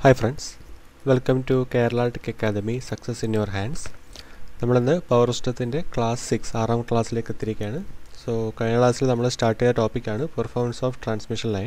Hi friends welcome to Kerala tech academy success in your hands നമ്മളിന്ന് power സിസ്റ്റത്തിൻ്റെ class six ആറാം ക്ലാസ്സിലേക്ക് എത്തിയിരിക്കുകയാണ് സോ കഴിഞ്ഞ ക്ലാസ്സിൽ നമ്മൾ സ്റ്റാർട്ട് ചെയ്ത ടോപ്പിക്കാണ് performance of transmission line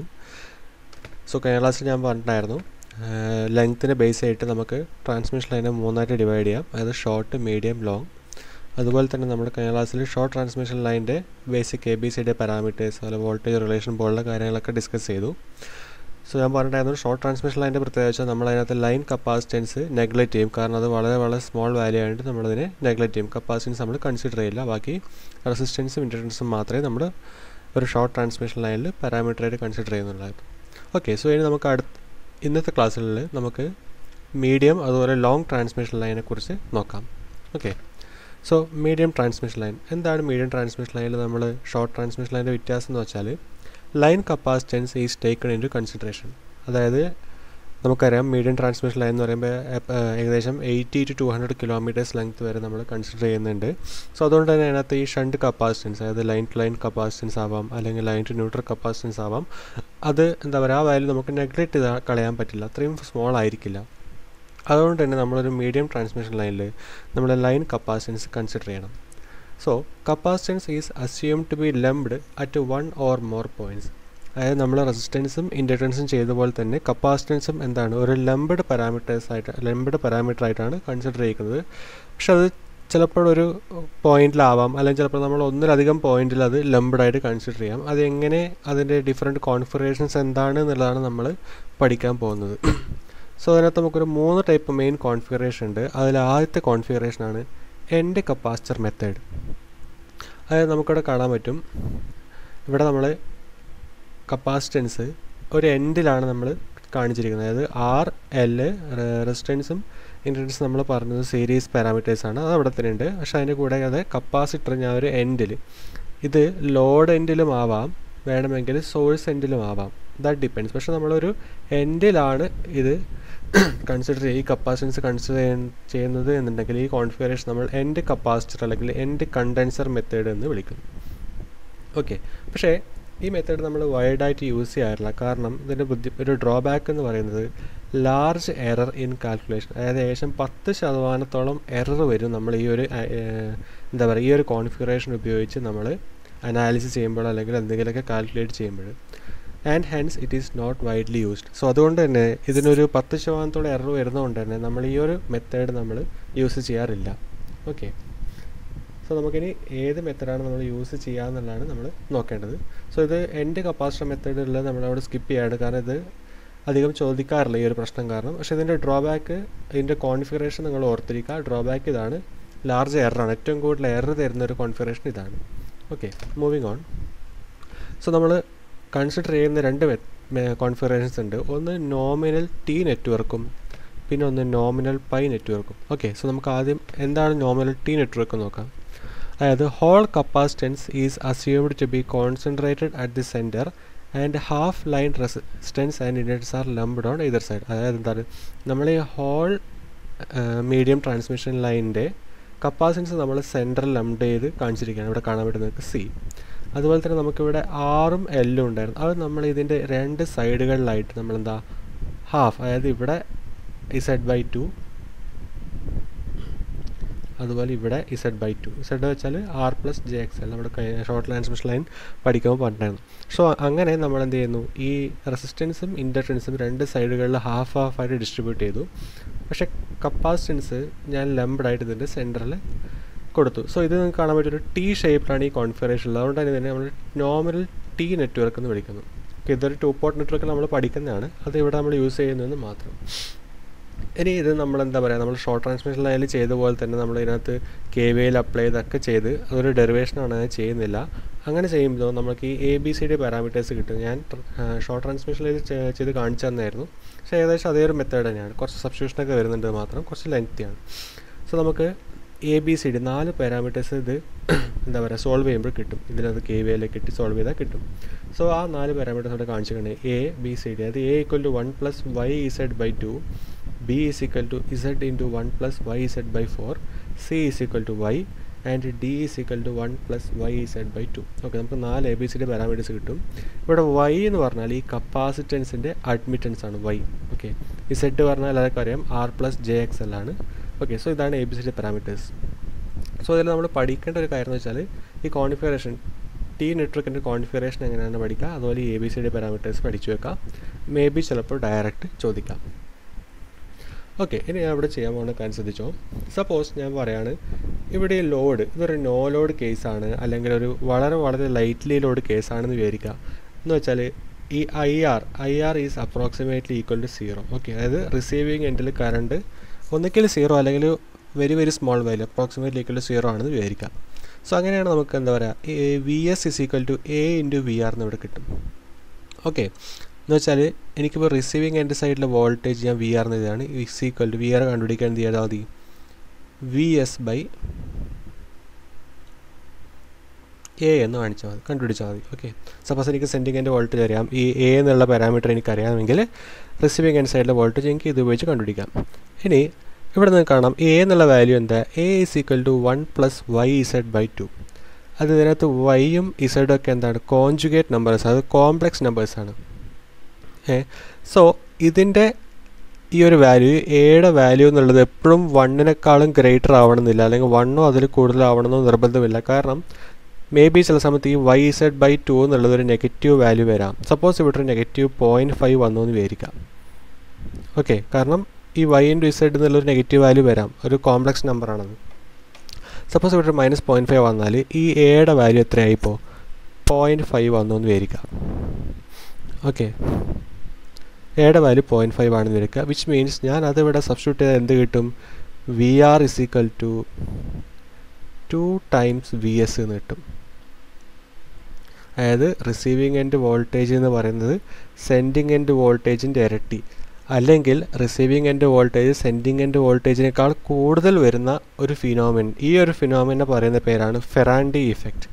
so കഴിഞ്ഞ ക്ലാസ്സിൽ ഞാൻ പറഞ്ഞിട്ടുണ്ടായിരുന്നു ലെങ്ത്തിനെ ബേസ് ആയിട്ട് നമുക്ക് ട്രാൻസ്മിഷൻ ലൈനെ മൂന്നായിട്ട് ഡിവൈഡ് ചെയ്യാം അതായത് ഷോർട്ട് മീഡിയം ലോങ് അതുപോലെ തന്നെ നമ്മൾ കഴിഞ്ഞ ക്ലാസ്സിൽ ഷോർട്ട് ട്രാൻസ്മിഷൻ ലൈൻ്റെ ബേസിക് എ ബി സിയുടെ പാരാമീറ്റേഴ്സ് അതുപോലെ വോൾട്ടേജ് റിലേഷൻ പോലുള്ള കാര്യങ്ങളൊക്കെ ഡിസ്കസ് ചെയ്തു സോ ഞാൻ പറഞ്ഞിട്ടായിരുന്നു ഷോർട്ട് ട്രാൻസ്മിഷൻ ലൈൻ്റെ പ്രത്യേകത വെച്ചാൽ നമ്മൾ അതിനകത്ത് ലൈൻ കപ്പാസിറ്റൻസ് നെഗ്ലക്റ്റ് ചെയ്യും കാരണം അത് വളരെ വളരെ സ്മോൾ വാല്യൂ ആയിട്ട് നമ്മളതിനെ നെഗ്ലക്റ്റ് ചെയ്യും കപ്പാസിറ്റൻസ് നമ്മൾ കൺസിഡർ ചെയ്യില്ല ബാക്കി റെസിസ്റ്റൻസും ഇൻഡക്റ്റൻസും മാത്രമേ നമ്മൾ ഒരു ഷോർട്ട് ട്രാൻസ്മിഷൻ ലൈനിൽ പാരാമീറ്ററായിട്ട് കൺസിഡർ ചെയ്യുന്നുള്ളായിരുന്നു ഓക്കെ സോ ഇനി നമുക്ക് അടുത്ത ഇന്നത്തെ ക്ലാസ്സുകളിൽ നമുക്ക് മീഡിയം അതുപോലെ ലോങ് ട്രാൻസ്മിഷൻ ലൈനെ കുറിച്ച് നോക്കാം okay so medium transmission line എന്താണ് മീഡിയം ട്രാൻസ്മിഷൻ ലൈനിൽ നമ്മൾ ഷോർട്ട് ട്രാൻസ്മിഷൻ ലൈൻ്റെ വ്യത്യാസം എന്ന് വെച്ചാൽ line capacitance is taken into consideration അതായത് നമുക്കറിയാം മീഡിയം ട്രാൻസ്മിഷൻ ലൈൻ എന്ന് പറയുമ്പോൾ ഏകദേശം eighty to two hundred kilometres length വരെ നമ്മൾ കൺസിഡർ ചെയ്യുന്നുണ്ട് സോ അതുകൊണ്ട് തന്നെ അതിനകത്ത് ഈ ഷണ്ട് കപ്പാസിറ്റൻസ് അതായത് ലൈൻ ടു ലൈൻ കപ്പാസിറ്റൻസ് ആവാം അല്ലെങ്കിൽ ലൈൻ ടു ന്യൂട്രൽ കപ്പാസിറ്റൻസ് ആവാം അത് എന്താ പറയുക ആ വാല്യൂ നമുക്ക് നെഗ്ലക്റ്റ് ചെയ്ത് കളയാൻ പറ്റില്ല അത്രയും സ്മോൾ ആയിരിക്കില്ല അതുകൊണ്ട് തന്നെ നമ്മളൊരു മീഡിയം ട്രാൻസ്മിഷൻ ലൈനിൽ നമ്മൾ ലൈൻ കപ്പാസിറ്റൻസ് കൺസിഡർ ചെയ്യണം so capacitance is assume to be lumped at one or more points അതായത് നമ്മൾ റെസിസ്റ്റൻസും ഇൻഡക്റ്റൻസും ചെയ്ത പോലെ തന്നെ കപ്പാസിറ്റൻസും എന്താണ് ഒരു ലംബഡ് പാരാമീറ്റേഴ്സ് ആയിട്ട് ലംബഡ് പാരാമീറ്റർ ആയിട്ടാണ് കൺസിഡർ ചെയ്യുന്നത് പക്ഷെ അത് ചിലപ്പോൾ ഒരു പോയിന്റിലാവാം അല്ലെങ്കിൽ ചിലപ്പോൾ നമ്മൾ ഒന്നിലധികം പോയിന്റിൽ അത് ലംബഡായിട്ട് കൺസിഡർ ചെയ്യാം അത് എങ്ങനെ അതിൻ്റെ ഡിഫറെൻറ്റ് കോൺഫിഗറേഷൻസ് എന്താണ് എന്നുള്ളതാണ് നമ്മൾ പഠിക്കാൻ പോകുന്നത് സോ അതിനകത്ത് നമുക്കൊരു മൂന്ന് ടൈപ്പ് മെയിൻ കോൺഫിഗറേഷൻ ഉണ്ട് അതിൽ ആദ്യത്തെ കോൺഫിഗറേഷനാണ് എൻ്റെ കപ്പാസിറ്റർ മെത്തേഡ് അതായത് നമുക്കിവിടെ കാണാൻ പറ്റും ഇവിടെ നമ്മൾ കപ്പാസിറ്റൻസ് ഒരു എൻഡിലാണ് നമ്മൾ കാണിച്ചിരിക്കുന്നത് അതായത് ആർ എൽ റെസിസ്റ്റൻസും ഇൻഡക്റ്റൻസും നമ്മൾ പറഞ്ഞത് സീരീസ് പാരാമീറ്റേഴ്സാണ് അത് അവിടെ തന്നെ ഉണ്ട് പക്ഷേ അതിൻ്റെ കൂടെ അത് കപ്പാസിറ്റർ ഞാൻ ഒരു എൻഡിൽ ഇത് ലോഡ് എൻഡിലും ആവാം വേണമെങ്കിൽ സോഴ്സ് എൻഡിലും ആവാം ദാറ്റ് ഡിപ്പെൻസ് പക്ഷെ നമ്മളൊരു എൻഡിലാണ് ഇത് കൺസിഡർ ഈ കപ്പാസിറ്റൻസ് കൺസിഡർ ചെയ്യുന്നത് എന്നുണ്ടെങ്കിൽ ഈ കോൺഫിഗറേഷൻ നമ്മൾ എൻഡ് കപ്പാസിറ്റർ അല്ലെങ്കിൽ എൻഡ് കണ്ടൻസർ മെത്തേഡ് എന്ന് വിളിക്കുന്നു ഓക്കെ പക്ഷേ ഈ മെത്തേഡ് നമ്മൾ വൈഡായിട്ട് യൂസ് ചെയ്യാറില്ല കാരണം ഇതിൻ്റെ ബുദ്ധി ഒരു ഡ്രോബാക്ക് എന്ന് പറയുന്നത് ലാർജ് എറർ ഇൻ കാൽക്കുലേഷൻ അതായത് ഏകദേശം പത്ത് ശതമാനത്തോളം എറർ വരും നമ്മൾ ഈ ഒരു എന്താ പറയുക ഈ ഒരു കോൺഫിഗറേഷൻ ഉപയോഗിച്ച് നമ്മൾ അനാലിസിസ് ചെയ്യുമ്പോൾ അല്ലെങ്കിൽ എന്തെങ്കിലുമൊക്കെ കാൽക്കുലേറ്റ് ചെയ്യുമ്പോൾ and hence it is not widely used so അതുകൊണ്ട് തന്നെ ഇതിനൊരു പത്ത് ശതമാനത്തോളം എറർ വരുന്നതുകൊണ്ട് തന്നെ നമ്മൾ ഈ ഒരു മെത്തേഡ് നമ്മൾ യൂസ് ചെയ്യാറില്ല ഓക്കെ സോ നമുക്കിനി ഏത് മെത്തഡാണ് നമ്മൾ യൂസ് ചെയ്യുക എന്നുള്ളതാണ് നമ്മൾ നോക്കേണ്ടത് സോ ഇത് എൻ്റെ കപ്പാസിറ്റർ മെത്തേഡിൽ നമ്മളവിടെ സ്കിപ്പ് ചെയ്യാണ് കാരണം ഇത് അധികം ചോദിക്കാറില്ല ഈ ഒരു പ്രശ്നം കാരണം പക്ഷേ ഇതിൻ്റെ ഡ്രോബാക്ക് ഇതിൻ്റെ കോൺഫിഗറേഷൻ നിങ്ങൾ ഓർത്തിരിക്കുക ഡ്രോബാക്ക് ഇതാണ് ലാർജ് എററാണ് ഏറ്റവും കൂടുതൽ എറർ തരുന്ന ഒരു കോൺഫിഗറേഷൻ ഇതാണ് ഓക്കെ മൂവിങ് ഓൺ സോ നമ്മൾ കൺസിഡർ ചെയ്യുന്ന രണ്ട് കോൺഫിഗറേഷൻസ് ഉണ്ട് ഒന്ന് നോമിനൽ ടി നെറ്റ്വർക്കും പിന്നെ ഒന്ന് നോമിനൽ പൈ നെറ്റ്വർക്കും ഓക്കെ സോ നമുക്ക് ആദ്യം എന്താണ് നോമിനൽ ടി നെറ്റ്വർക്ക് നോക്കാം അതായത് whole capacitance is assumed to be concentrated at the centre and half line resistance and inductance are lumped on either side അതായത് എന്താണ് നമ്മൾ ഈ ഹോൾ മീഡിയം ട്രാൻസ്മിഷൻ ലൈനിൻ്റെ കപ്പാസിറ്റൻസ് നമ്മൾ സെൻറ്ററിൽ ലംബ്ഡ് ചെയ്ത് കാണിച്ചിരിക്കുകയാണ് ഇവിടെ കാണാൻ പറ്റുന്നത് സി അതുപോലെ തന്നെ നമുക്കിവിടെ ആറും എല്ലും ഉണ്ടായിരുന്നു അത് നമ്മൾ ഇതിൻ്റെ രണ്ട് സൈഡുകളിലായിട്ട് നമ്മളെന്താ ഹാഫ് അതായത് ഇവിടെ ഇസഡ് ബൈ ടു അതുപോലെ ഇവിടെ ഇസഡ് ബൈ ടു ഇസഡ് വെച്ചാൽ R plus J X L നമ്മുടെ ഷോർട്ട് ട്രാൻസ്മിഷൻ ലൈൻ പഠിക്കുമ്പോൾ പറഞ്ഞിരുന്നു സോ അങ്ങനെ നമ്മൾ എന്ത് ചെയ്യുന്നു ഈ റെസിസ്റ്റൻസും ഇൻഡക്റ്റൻസും രണ്ട് സൈഡുകളിൽ ഹാഫ് ഹാഫ് ആയിട്ട് ഡിസ്ട്രിബ്യൂട്ട് ചെയ്തു പക്ഷേ കപ്പാസിറ്റൻസ് ഞാൻ ലംബ്ഡായിട്ട് ഇതിൻ്റെ സെൻറ്ററിൽ കൊടുത്തു സോ ഇത് നിങ്ങൾക്ക് കാണാൻ പറ്റിയൊരു ടി ഷേപ്പിലാണ് ഈ കോൺഫിഗറേഷൻ ഉള്ളത് അതുകൊണ്ട് തന്നെ നമ്മൾ നോർമൽ ടി നെറ്റ്വർക്ക് എന്ന് വിളിക്കുന്നു ഇതൊരു ടു പോർട്ട് നെറ്റ്വർക്ക് നമ്മൾ പഠിക്കുന്നതാണ് അത് ഇവിടെ നമ്മൾ യൂസ് ചെയ്യുന്നതെന്ന് മാത്രം ഇനി ഇത് നമ്മൾ എന്താ പറയുക നമ്മൾ ഷോർട്ട് ട്രാൻസ്മിഷൻ ലൈനിൽ ചെയ്ത പോലെ തന്നെ നമ്മൾ ഇതിനകത്ത് കെ വി എൽ അപ്ലൈ ചെയ്തൊക്കെ ചെയ്ത് അതൊരു ഡെറിവേഷനാണ് അത് ചെയ്യുന്നില്ല അങ്ങനെ ചെയ്യുമ്പോൾ നമുക്ക് ഈ A B C D parameters കിട്ടും ഞാൻ ഷോർട്ട് ട്രാൻസ്മിഷൻ ലൈൻ ചെയ്ത് കാണിച്ചു തന്നായിരുന്നു പക്ഷേ ഏകദേശം അതേ ഒരു മെത്തേഡ് തന്നെയാണ് കുറച്ച് സബ്സ്റ്റിറ്റ്യൂഷനൊക്കെ വരുന്നുണ്ട് മാത്രം കുറച്ച് ലെങ്തിയാണ് സോ നമുക്ക് എ ബി സി ഡി നാല് പാരാമീറ്റേഴ്സ് ഇത് എന്താ പറയുക സോൾവ് ചെയ്യുമ്പോൾ കിട്ടും ഇതിനകത്ത് കെ വി എല്ലേക്ക് കിട്ടി സോൾവ് ചെയ്താൽ കിട്ടും സോ ആ നാല് പാരാമീറ്റേഴ്സ് അവിടെ കാണിച്ചിട്ടുണ്ട് എ ബി സി ഡി അത് A equal to one plus Y Z by two B is equal to Z into one plus Y Z by four C is equal to Y and D is equal to one plus Y Z by two okay നമുക്ക് നാല് A B C D parameters കിട്ടും ഇവിടെ Y എന്ന് പറഞ്ഞാൽ ഈ കപ്പാസിറ്റൻസിൻ്റെ admittance ആണ് Y okay Z പറഞ്ഞാൽ എല്ലാവർക്കും അറിയാം R plus J X L ആണ് ഓക്കെ സോ ഇതാണ് A B C D parameters so ഇതിൽ നമ്മൾ പഠിക്കേണ്ട ഒരു കാര്യം എന്ന് വെച്ചാൽ ഈ കോൺഫിഗറേഷൻ ടി നെറ്റ്വർക്കിൻ്റെ കോൺഫിഗറേഷൻ എങ്ങനെയാണ് പഠിക്കുക അതുപോലെ A B C D parameters പഠിച്ചു വെക്കാം മേ ബി ചിലപ്പോൾ ഡയറക്റ്റ് ചോദിക്കാം ഓക്കെ ഇനി ഞാൻ ഇവിടെ ചെയ്യാൻ പോകുന്ന കാര്യം ശ്രദ്ധിച്ചോ സപ്പോസ് ഞാൻ പറയാണ് ഇവിടെ ലോഡ് ഇതൊരു നോ ലോഡ് കേസാണ് അല്ലെങ്കിൽ ഒരു വളരെ വളരെ ലൈറ്റ്ലി ലോഡ് കേസാണെന്ന് വിചാരിക്കുക എന്ന് വെച്ചാൽ ഈ I R I R is approximately equal to zero okay അതായത് റിസീവിങ് എൻഡിൽ കറണ്ട് ഒന്നുകിൽ സീറോ അല്ലെങ്കിൽ very very small value approximately equal to zero ആണെന്ന് വിചാരിക്കാം സോ അങ്ങനെയാണ് നമുക്ക് എന്താ പറയുക V S is equal to A into V R എന്ന് ഇവിടെ കിട്ടും ഓക്കെ എന്ന് വെച്ചാൽ എനിക്കിപ്പോൾ റിസീവിങ് എൻ്റെ സൈഡിലെ വോൾട്ടേജ് ഞാൻ വി ആർ എന്നതാണ് is equal to V R കണ്ടുപിടിക്കാൻ എന്ത് ചെയ്താൽ മതി വി എസ് ബൈ എ എന്ന് കാണിച്ചാൽ മതി കണ്ടുപിടിച്ചാൽ മതി ഓക്കെ സപ്പോസ് എനിക്ക് സെൻഡിങ് എൻ്റെ വോൾട്ടേജ് അറിയാം ഈ എ എന്നുള്ള പാരാമീറ്റർ എനിക്ക് അറിയാമെങ്കിൽ റിസീവിങ് എൻ്റെ സൈഡിലെ വോൾട്ടേജ് എനിക്ക് ഇത് ഉപയോഗിച്ച് കണ്ടുപിടിക്കാം ഇനി ഇവിടെ നിന്ന് കാണാം എ എന്നുള്ള വാല്യൂ എന്താ A is equal to one plus Y Z by two അത് ഇതിനകത്ത് വൈയും ഇസഡും ഒക്കെ എന്താണ് കോൺജുഗേറ്റ് നമ്പേഴ്സ് അത് കോംപ്ലക്സ് നമ്പേഴ്സാണ് ഏ സോ ഇതിൻ്റെ ഈ ഒരു വാല്യൂ എയുടെ വാല്യൂ എന്നുള്ളത് എപ്പോഴും വണ്ണിനേക്കാളും ഗ്രേറ്റർ ആവണമെന്നില്ല അല്ലെങ്കിൽ വണ്ണോ അതിൽ കൂടുതലാവണമെന്നോ നിർബന്ധമില്ല കാരണം മേ ബി ചില സമയത്ത് ഈ വൈ സെഡ് ബൈ ടു എന്നുള്ളത് ഒരു നെഗറ്റീവ് വാല്യൂ വരാം സപ്പോസ് ഇവിടെ ഒരു നെഗറ്റീവ് പോയിൻറ്റ് ഫൈവ് വന്നു എന്ന് വിചാരിക്കാം ഓക്കെ കാരണം ഈ വൈ ഇൻറ്റു ഇസഡ് എന്നുള്ളൊരു നെഗറ്റീവ് വാല്യൂ വരാം ഒരു കോംപ്ലക്സ് നമ്പറാണത് സപ്പോസ് ഇവിടെ ഒരു മൈനസ് പോയിൻറ്റ് ഫൈവ് വന്നാൽ ഈ എയുടെ വാല്യൂ എത്രയായി ഇപ്പോൾ പോയിൻറ്റ് ഫൈവ് വന്നു എന്ന് വിചാരിക്കാം ഓക്കെ എയുടെ വാല്യൂ പോയിൻറ്റ് ഫൈവ് ആണെന്ന് വിചാരിക്കുക വിച്ച് മീൻസ് ഞാൻ അതിവിടെ സബ്സ്റ്റിറ്റ്യൂട്ട് ചെയ്താൽ എന്ത് കിട്ടും V R is equal to two times V S എന്ന് കിട്ടും അതായത് റിസീവിങ് എൻഡ് വോൾട്ടേജ് എന്ന് പറയുന്നത് സെൻഡിങ് എൻഡ് വോൾട്ടേജിൻ്റെ ഇരട്ടി അല്ലെങ്കിൽ receiving end voltage sending end വോൾട്ടേജിനേക്കാൾ കൂടുതൽ വരുന്ന ഒരു ഫിനോമിൻ ഈ ഒരു ഫിനോമിനെ പറയുന്ന പേരാണ് ഫെറാൻഡി ഇഫക്റ്റ്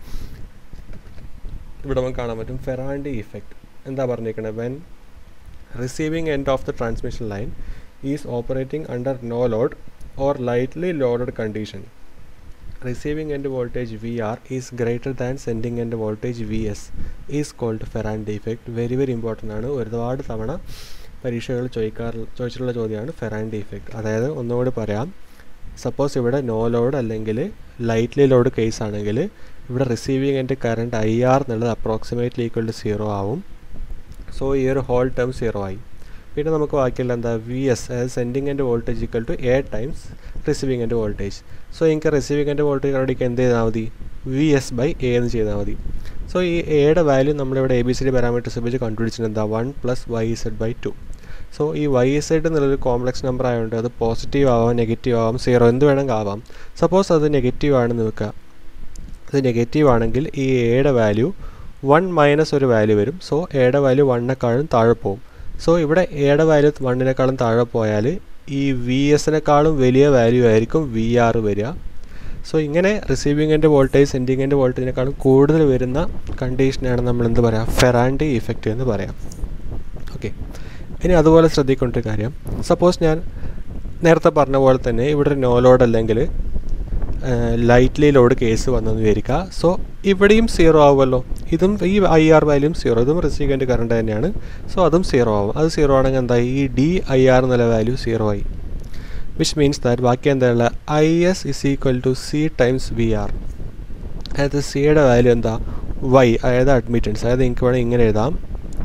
ഇവിടെ നമുക്ക് കാണാൻ പറ്റും ഫെറാൻഡി ഇഫക്റ്റ് എന്താ പറഞ്ഞിരിക്കുന്നത് when receiving end of the transmission line is operating under no load or lightly loaded condition. Receiving end voltage VR is greater than sending end voltage VS is called Ferrand effect. Very very important ആണ് ഒരുപാട് തവണ പരീക്ഷകൾ ചോദിക്കാറ് ചോദിച്ചിട്ടുള്ള ചോദ്യമാണ് Ferranti effect അതായത് ഒന്നുകൂടി പറയാം suppose ഇവിടെ നോ ലോഡ് അല്ലെങ്കിൽ ലൈറ്റ്ലി ലോഡ് കേസ് ആണെങ്കിൽ ഇവിടെ receiving end current I R എന്നുള്ളത് അപ്രോക്സിമേറ്റ്ലി ഈക്വൽ ടു സീറോ ആവും സോ ഈ ഒരു ഹോൾ ടേം സീറോ ആയി പിന്നെ നമുക്ക് ബാക്കിയുള്ള എന്താ വി എസ് അതായത് സെൻഡിങ് എൻ്റെ voltage equal to A times receiving എൻ്റെ വോൾട്ടേജ് സോ എനിക്ക് റിസീവിങ് എൻ്റെ വോൾട്ടേജ് കണ്ടുപിടിക്കാൻ എന്ത് ചെയ്താൽ മതി വി എസ് ബൈ എ എന്ന് ചെയ്താൽ മതി സോ ഈ എയുടെ വാല്യൂ നമ്മളിവിടെ A B C D parameters ഉപയോഗിച്ച് കണ്ടുപിടിച്ചിട്ട് എന്താ one plus Y Z by two so ഈ വൈ സെഡ് എന്നുള്ളൊരു കോംപ്ലക്സ് നമ്പർ ആയതുകൊണ്ട് അത് പോസിറ്റീവ് ആവാം നെഗറ്റീവ് ആവാം സീറോ എന്ത് വേണമെങ്കിൽ ആവാം സപ്പോസ് അത് നെഗറ്റീവ് ആണെന്ന് വെക്കുക അത് നെഗറ്റീവ് ആണെങ്കിൽ ഈ എയുടെ വാല്യൂ വൺ മൈനസ് ഒരു വാല്യൂ വരും സോ എയുടെ വാല്യൂ വണ്ണിനേക്കാളും താഴെ പോകും സോ ഇവിടെ എയുടെ വാല്യൂ വണ്ണിനേക്കാളും താഴെ പോയാൽ ഈ വി എസിനേക്കാളും വലിയ വാല്യൂ ആയിരിക്കും വി ആർ വരിക സോ ഇങ്ങനെ റിസീവിങ് എൻ്റെ വോൾട്ടേജ് സെൻഡിങ് എൻ്റെ വോൾട്ടേജിനേക്കാളും കൂടുതൽ വരുന്ന കണ്ടീഷനാണ് നമ്മൾ എന്ത് പറയാം ഫെറാൻഡി ഇഫക്റ്റ് എന്ന് പറയാം ഓക്കെ ഇനി അതുപോലെ ശ്രദ്ധിക്കേണ്ട ഒരു കാര്യം സപ്പോസ് ഞാൻ നേരത്തെ പറഞ്ഞ പോലെ തന്നെ ഇവിടെ നോ ലോഡ് അല്ലെങ്കിൽ ലൈറ്റ്ലി ലോഡ് കേസ് വന്നെന്ന് വിചാരിക്കുക സോ ഇവിടെയും സീറോ ആവുമല്ലോ ഇതും ഈ ഐ ആർ വാല്യൂം സീറോ ഇതും റിസീവ്മെൻറ്റ് കറണ്ട് തന്നെയാണ് സോ അതും സീറോ ആവും അത് സീറോ ആണെങ്കിൽ എന്തായി ഈ ഡി ഐ ആർ എന്നുള്ള വാല്യൂ സീറോ ആയി വിച്ച് മീൻസ് ദാറ്റ് ബാക്കി എന്താണ് I S is equal to C times V R അതായത് സിയുടെ വാല്യൂ എന്താ വൈ അതായത് അഡ്മിറ്റൻസ് അതായത് നിങ്ങൾക്ക് വേണമെങ്കിൽ ഇങ്ങനെ എഴുതാം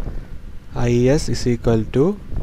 I S is equal to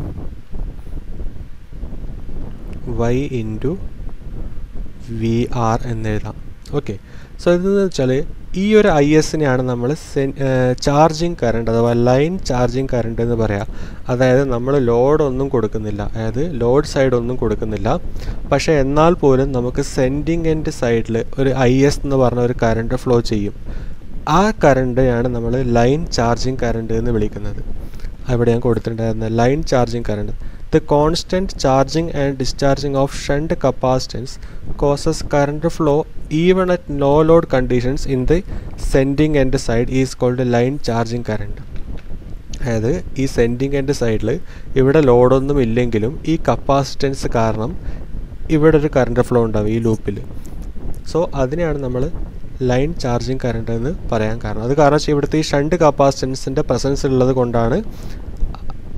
Y into V R എന്നെഴുതാം ഓക്കെ സോ ഇതെന്ന് വെച്ചാൽ ഈ ഒരു ഐ എസിനെയാണ് നമ്മൾ സെൻ ചാർജിങ് കറണ്ട് അഥവാ ലൈൻ ചാർജിങ് കറണ്ട് എന്ന് പറയാം അതായത് നമ്മൾ ലോഡ് ഒന്നും കൊടുക്കുന്നില്ല അതായത് ലോഡ് സൈഡ് ഒന്നും കൊടുക്കുന്നില്ല പക്ഷേ എന്നാൽ പോലും നമുക്ക് സെൻഡിങ് എൻഡ് സൈഡിൽ ഒരു ഐ എസ് എന്ന് പറഞ്ഞ ഒരു കറണ്ട് ഫ്ലോ ചെയ്യും ആ കറണ്ടിനെയാണ് നമ്മൾ ലൈൻ ചാർജിങ് കറണ്ട് എന്ന് വിളിക്കുന്നത് അവിടെ ഞാൻ കൊടുത്തിട്ടുണ്ടായിരുന്നത് line charging current The constant charging and discharging of shunt capacitance causes current flow even at no load conditions in the sending end side is called line charging current. അതായത് ഈ sending എൻ്റെ സൈഡിൽ ഇവിടെ ലോഡൊന്നും ഇല്ലെങ്കിലും ഈ കപ്പാസിറ്റൻസ് കാരണം ഇവിടെ ഒരു കറണ്ട് ഫ്ലോ ഉണ്ടാവും ഈ ലൂപ്പിൽ സോ അതിനെയാണ് നമ്മൾ ലൈൻ ചാർജിങ് കറണ്ട് എന്ന് പറയാൻ കാരണം അത് കാരണം വെച്ചാൽ ഇവിടുത്തെ ഈ ഷണ്ട് കപ്പാസിറ്റൻസിൻ്റെ പ്രസൻസ് ഉള്ളത് കൊണ്ടാണ്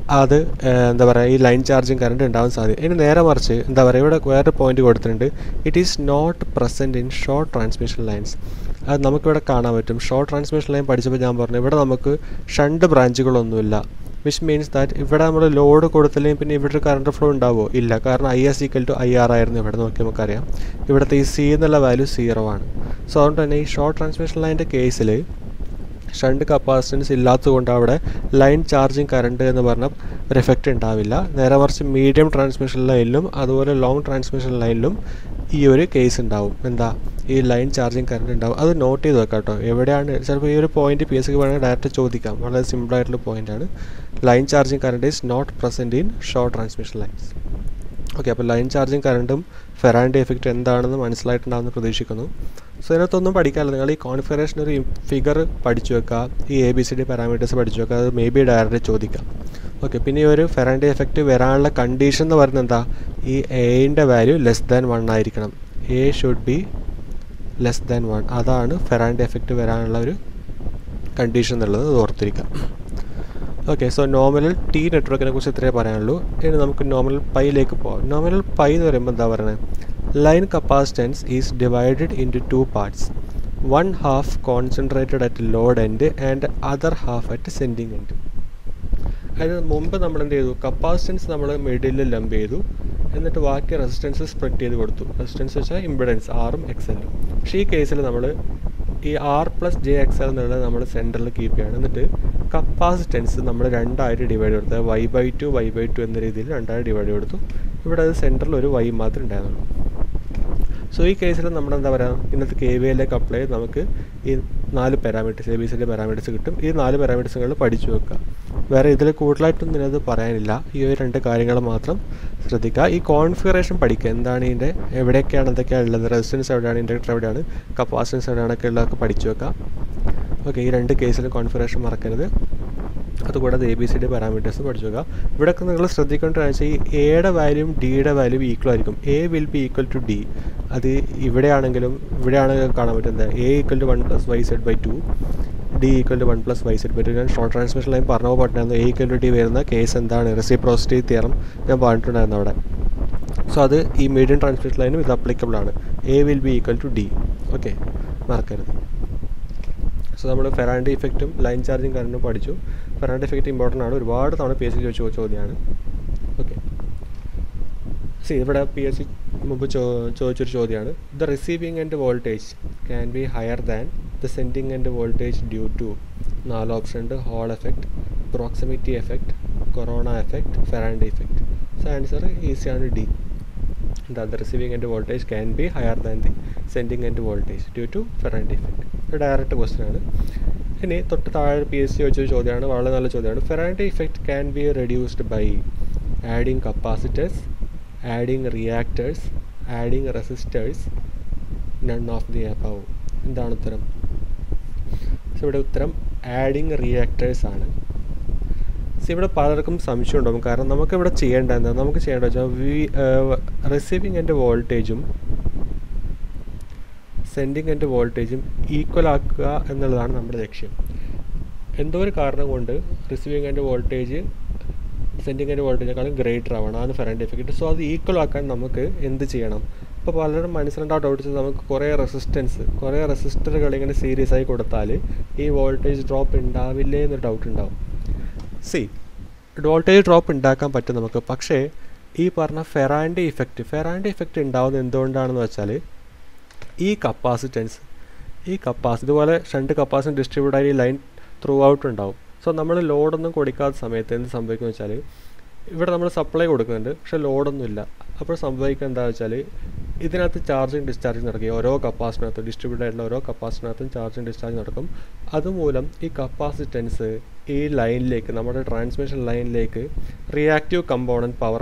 അത് എന്താ പറയുക ഈ ലൈൻ ചാർജിങ് കറണ്ട് ഉണ്ടാവാൻ സാധ്യത ഇനി നേരെ മറിച്ച് എന്താ പറയുക ഇവിടെ വേറെ പോയിന്റ് കൊടുത്തിട്ടുണ്ട് it is not present in short transmission lines അത് നമുക്കിവിടെ കാണാൻ പറ്റും ഷോർട്ട് ട്രാൻസ്മിഷൻ ലൈൻ പഠിച്ചപ്പോൾ ഞാൻ പറഞ്ഞു ഇവിടെ നമുക്ക് ഷണ്ട് ബ്രാഞ്ചുകളൊന്നുമില്ല വിച്ച് മീൻസ് ദാറ്റ് ഇവിടെ നമ്മൾ ലോഡ് കൊടുത്തില്ലെങ്കിൽ പിന്നെ ഇവിടെ കറണ്ട് ഫ്ലോ ഉണ്ടാവുമോ ഇല്ല കാരണം I S equal to I R ആയിരുന്നു ഇവിടെ നോക്കി നമുക്കറിയാം ഇവിടുത്തെ ഈ സി എന്നുള്ള വാല്യൂ സീറോ ആണ് സോ അതുകൊണ്ട് തന്നെ ഈ ഷോർട്ട് ട്രാൻസ്മിഷൻ ലൈൻ്റെ കേസിൽ ഷണ്ട് കപ്പാസിറ്റൻസ് ഇല്ലാത്തതുകൊണ്ട് അവിടെ ലൈൻ ചാർജിങ് കറണ്ട് എന്ന് പറഞ്ഞ ഒരു എഫക്റ്റ് ഉണ്ടാവില്ല നേരെ മറിച്ച് മീഡിയം ട്രാൻസ്മിഷൻ ലൈനിലും അതുപോലെ ലോങ് ട്രാൻസ്മിഷൻ ലൈനിലും ഈ ഒരു കേസ് ഉണ്ടാവും എന്താ ഈ ലൈൻ ചാർജിങ് കറണ്ട് ഉണ്ടാവും അത് നോട്ട് ചെയ്ത് വെക്കാം കേട്ടോ എവിടെയാണ് ചിലപ്പോൾ ഈ ഒരു പോയിന്റ് പി എസ് സിക്ക് വേണമെങ്കിൽ ഡയറക്റ്റ് ചോദിക്കാം വളരെ സിമ്പിളായിട്ടുള്ള പോയിൻ്റാണ് line charging current is not present in short transmission lines okay അപ്പോൾ ലൈൻ ചാർജിങ് കറണ്ടും ഫെറാൻഡ് എഫക്റ്റ് എന്താണെന്ന് മനസ്സിലായിട്ടുണ്ടാകുമെന്ന് പ്രതീക്ഷിക്കുന്നു സോ ഇതിനകത്തൊന്നും പഠിക്കാറില്ല നിങ്ങൾ ഈ കോൺഫിഗറേഷൻ ഒരു ഫിഗർ പഠിച്ചു വെക്കുക ഈ A B C D parameters പഠിച്ചു വെക്കുക അത് മേ ബി ഡയറക്റ്റ് ചോദിക്കാം ഓക്കെ പിന്നെ ഈ ഒരു ഫെറാൻഡ് എഫക്റ്റ് വരാനുള്ള കണ്ടീഷൻ എന്ന് പറയുന്നത് എന്താ ഈ എയുടെ വാല്യൂ ലെസ് ദാൻ വൺ ആയിരിക്കണം A should be less than one അതാണ് ഫെറാൻഡ് എഫക്റ്റ് വരാനുള്ള ഒരു കണ്ടീഷൻ എന്നുള്ളത് ഓർത്തിരിക്കാം ഓക്കെ സോ നോമിനൽ ടി നെറ്റ്വർക്കിനെ കുറിച്ച് ഇത്രയേ പറയാനുള്ളൂ ഇനി നമുക്ക് നോമിനൽ പൈയിലേക്ക് പോകാം നോമിനൽ പൈ എന്ന് പറയുമ്പോൾ എന്താ പറയുന്നത് line capacitance is divided into two parts one half concentrated at load end and other half at sending end അതായത് മുമ്പ് നമ്മൾ എന്ത് ചെയ്തു കപ്പാസിറ്റൻസ് നമ്മൾ മിഡിലിൽ ലംബ് ചെയ്തു എന്നിട്ട് ബാക്കി റെസിസ്റ്റൻസ് സ്പ്രെഡ് ചെയ്ത് കൊടുത്തു റെസിസ്റ്റൻസ് വെച്ചാൽ ഇമ്പിഡൻസ് ആറും എക്സലും പക്ഷേ ഈ കേസിൽ നമ്മൾ ഈ R plus J X L എന്നുള്ളത് നമ്മൾ സെൻറ്ററിൽ കീപ്പ് ചെയ്യണം എന്നിട്ട് കപ്പാസിറ്റൻസ് നമ്മൾ രണ്ടായിട്ട് ഡിവൈഡ് കൊടുത്തത് Y by two Y by two എന്ന രീതിയിൽ രണ്ടായിട്ട് ഡിവൈഡ് കൊടുത്തു ഇവിടെ അത് സെൻറ്ററിൽ ഒരു വൈ മാത്രമേ ഉണ്ടായിരുന്നുള്ളൂ സോ ഈ കേസിൽ നമ്മുടെ എന്താ പറയുക ഇന്നത്തെ കെ വി എല്ലേക്ക് അപ്ലൈ ചെയ്ത് നമുക്ക് ഈ നാല് പാരാമീറ്റേഴ്സ് എ ബി സിൻ്റെ പാരാമീറ്റേഴ്സ് കിട്ടും ഈ നാല് പാരാമീറ്റേഴ്സുകൾ പഠിച്ചു വെക്കുക വേറെ ഇതിൽ കൂടുതലായിട്ടൊന്നും ഇതിനകത്ത് പറയാനില്ല ഈ ഒരു രണ്ട് കാര്യങ്ങൾ മാത്രം ശ്രദ്ധിക്കുക ഈ കോൺഫിഗറേഷൻ പഠിക്കുക എന്താണ് ഇതിൻ്റെ എവിടെയൊക്കെയാണ് എന്തൊക്കെയാണ് ഉള്ളത് റെസിസ്റ്റൻസ് എവിടെയാണ് ഇൻഡക്ടർ എവിടെയാണ് കപ്പാസിറ്റൻസ് എവിടെയാണൊക്കെ ഉള്ളതൊക്കെ പഠിച്ചു വെക്കുക ഓക്കെ ഈ രണ്ട് കേസിലും കോൺഫിഗറേഷൻ മറക്കരുത് അതുകൂടാതെ A B C D parameters പഠിച്ചു വെക്കുക ഇവിടെയൊക്കെ നിങ്ങൾ ശ്രദ്ധിക്കേണ്ട വെച്ചാൽ ഈ എയുടെ വാല്യൂം ഡിയുടെ വാല്യൂം ഈക്വൽ ആയിരിക്കും A will be equal to D അത് ഇവിടെയാണെങ്കിലും ഇവിടെയാണെങ്കിലും കാണാൻ പറ്റുന്നത് A equal to one plus Y Z by two D equal to one plus Y Z by two ഞാൻ ഷോർട്ട് ട്രാൻസ്മിഷൻ ലൈൻ പറഞ്ഞ പറഞ്ഞിട്ടുണ്ടായിരുന്നു എ ഈക്വൽ ടു ഡി വരുന്ന case എന്താണ് റെസിപ്രോസിറ്റി തിയറം ഞാൻ പറഞ്ഞിട്ടുണ്ടായിരുന്നു അവിടെ സോ അത് ഈ മീഡിയം ട്രാൻസ്മിഷൻ ലൈനും ഇത് അപ്ലിക്കബിൾ ആണ് A will be equal to D okay മറക്കരുത് സോ നമ്മൾ ഫെറാൻഡ് ഇഫക്റ്റും ലൈൻ ചാർജിങ് കറണ്ടും പഠിച്ചു ഫെറാൻഡ് ഇഫക്റ്റ് ഇമ്പോർട്ടൻ്റ് ആണ് ഒരുപാട് തവണ പി എസ് സി ചോദിച്ച ചോദ്യമാണ് ഓക്കെ സി ഇവിടെ പി എസ് സി മുമ്പ് ചോ ചോദിച്ചൊരു ചോദ്യമാണ് the receiving end voltage can be higher than the sending end voltage due to നാല് ഓപ്ഷൻ ഉണ്ട് Hall effect proximity effect corona effect Ferranti effect so answer ഈസിയാണ് ഡി എന്താ the receiving end voltage can be higher than the sending end voltage due to Ferranti effect ഒരു direct question ആണ് ഇനി തൊട്ട് താഴെ P S C ചോദിച്ചൊരു ചോദ്യമാണ് വളരെ നല്ല ചോദ്യമാണ് Ferranti effect can be reduced by adding capacitors adding reactors adding resistors none of the above എന്താണ് ഉത്തരം സോ ഇവിടെ ഉത്തരം ആഡിങ് റിയാക്ടേഴ്സ് ആണ് സോ ഇവിടെ പലർക്കും സംശയം ഉണ്ടാകും കാരണം നമുക്ക് ഇവിടെ ചെയ്യേണ്ട എന്താ നമുക്ക് ചെയ്യേണ്ട വെച്ചാൽ വി റിസീവിങ് എൻ്റെ വോൾട്ടേജും സെൻഡിങ് എൻ്റെ വോൾട്ടേജും ഈക്വൽ ആക്കുക എന്നുള്ളതാണ് നമ്മുടെ ലക്ഷ്യം എന്തോ ഒരു കാരണം കൊണ്ട് റിസീവിങ് എൻ്റെ വോൾട്ടേജ് സെൻഡിങ് എൻ്റെ വോൾട്ടേജിനേക്കാളും ഗ്രേറ്റർ ആവണം അതാണ് ഫെറൻറ്റ് എഫക്റ്റ് സോ അത് ഈക്വൽ ആക്കാൻ നമുക്ക് എന്ത് ചെയ്യണം ഇപ്പോൾ പലരും മനസ്സിലുണ്ടാവും ഡൗട്ട് നമുക്ക് കുറേ റെസിസ്റ്റൻസ് കുറേ റെസിസ്റ്ററുകൾ ഇങ്ങനെ സീരിയസ് ആയി കൊടുത്താൽ ഈ വോൾട്ടേജ് ഡ്രോപ്പ് ഉണ്ടാവില്ലേ എന്നൊരു ഡൗട്ട് ഉണ്ടാവും സി വോൾട്ടേജ് ഡ്രോപ്പ് ഉണ്ടാക്കാൻ പറ്റും നമുക്ക് പക്ഷേ ഈ പറഞ്ഞ ഫെറാൻഡ് ഇഫക്റ്റ് ഫെറാൻഡ് ഇഫക്റ്റ് ഉണ്ടാവുന്നത് എന്തുകൊണ്ടാണെന്ന് വെച്ചാൽ ഈ കപ്പാസിറ്റൻസ് ഈ കപ്പാസിറ്റി ഇതുപോലെ രണ്ട് കപ്പാസിറ്റി ഡിസ്ട്രിബ്യൂട്ട് ആയി ലൈൻ ത്രൂ ഔട്ട് ഉണ്ടാവും സോ നമ്മൾ ലോഡൊന്നും കൊടുക്കാത്ത സമയത്ത് എന്ത് സംഭവിക്കുന്നത് വെച്ചാൽ ഇവിടെ നമ്മൾ സപ്ലൈ കൊടുക്കുന്നുണ്ട് പക്ഷേ ലോഡൊന്നും ഇല്ല അപ്പോൾ സംഭവിക്കുക എന്താ വെച്ചാൽ ഇതിനകത്ത് ചാർജിങ് ഡിസ്ചാർജിങ് നടക്കും ഓരോ കപ്പാസിറ്റിനകത്തും ഡിസ്ട്രിബ്യൂട്ട് ആയിട്ടുള്ള ഓരോ കപ്പാസിറ്റിനകത്തും ചാർജിങ് ഡിസ്ചാർജ് നടക്കും അതുമൂലം ഈ കപ്പാസിറ്റൻസ് ഈ ലൈനിലേക്ക് നമ്മുടെ ട്രാൻസ്മിഷൻ ലൈനിലേക്ക് റിയാക്റ്റീവ് കമ്പോണൻറ്റ് പവർ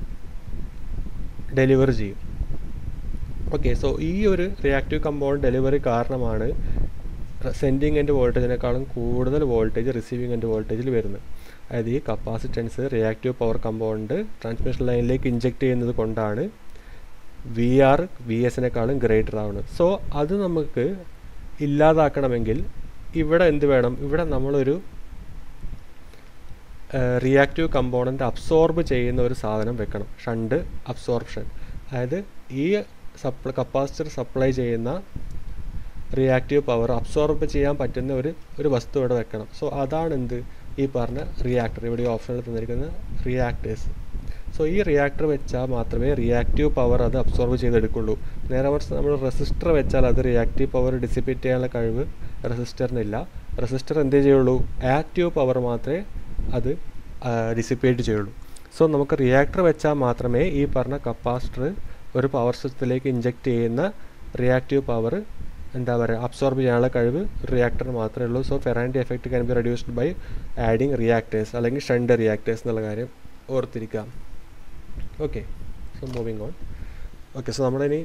ഡെലിവർ ചെയ്യും ഓക്കെ സോ ഈ ഒരു റിയാക്റ്റീവ് കമ്പോണൻറ്റ് ഡെലിവറി കാരണമാണ് സെൻഡിങ് എൻ്റെ വോൾട്ടേജിനേക്കാളും കൂടുതൽ വോൾട്ടേജ് റിസീവിങ് എൻ്റെ വോൾട്ടേജിൽ വരുന്നത് അതായത് ഈ capacitance reactive power component transmission ലൈനിലേക്ക് ഇഞ്ചെക്ട് ചെയ്യുന്നത് കൊണ്ടാണ് വി ആർ വി എസിനേക്കാളും ഗ്രേറ്റർ ആവുന്നത് സോ അത് നമുക്ക് ഇല്ലാതാക്കണമെങ്കിൽ ഇവിടെ എന്ത് വേണം ഇവിടെ നമ്മളൊരു റിയാക്റ്റീവ് കമ്പോണൻ്റ് അബ്സോർബ് ചെയ്യുന്ന ഒരു സാധനം വെക്കണം ഷണ്ട് അബ്സോർപ്ഷൻ അതായത് ഈ സപ്ലൈ കപ്പാസിറ്റർ സപ്ലൈ ചെയ്യുന്ന റിയാക്റ്റീവ് പവർ അബ്സോർബ് ചെയ്യാൻ പറ്റുന്ന ഒരു ഒരു വസ്തു ഇവിടെ വെക്കണം സോ അതാണ് എന്ത് ഈ പറഞ്ഞ റിയാക്ടർ ഇവിടെ ഓപ്ഷനിൽ തന്നിരിക്കുന്ന റിയാക്ടേഴ്സ് സോ ഈ റിയാക്ടർ വെച്ചാൽ മാത്രമേ റിയാക്റ്റീവ് പവർ അത് അബ്സോർബ് ചെയ്തെടുക്കുള്ളൂ നേരെ മറിച്ച് നമ്മൾ റെസിസ്റ്റർ വെച്ചാൽ അത് റിയാക്റ്റീവ് പവർ ഡിസിപ്പേറ്റ് ചെയ്യാനുള്ള കഴിവ് റെസിസ്റ്ററിനില്ല റെസിസ്റ്റർ എന്തേ ചെയ്യുള്ളൂ ആക്റ്റീവ് പവർ മാത്രമേ അത് ഡിസിപ്പേറ്റ് ചെയ്യുള്ളൂ സോ നമുക്ക് റിയാക്ടർ വെച്ചാൽ മാത്രമേ ഈ പറഞ്ഞ കപ്പാസിറ്റർ ഒരു പവർ സിസ്റ്റത്തിലേക്ക് ഇഞ്ചെക്ട് ചെയ്യുന്ന റിയാക്റ്റീവ് പവർ എന്താ പറയുക അബ്സോർബ് ചെയ്യാനുള്ള കഴിവ് റിയാക്ടർ മാത്രമേ ഉള്ളൂ so Ferranti effect can be reduced by adding reactors അല്ലെങ്കിൽ ഷണ്ട് റിയാക്ടേഴ്സ് എന്നുള്ള കാര്യം ഓർത്തിരിക്കാം okay so moving on okay so നമ്മളിനി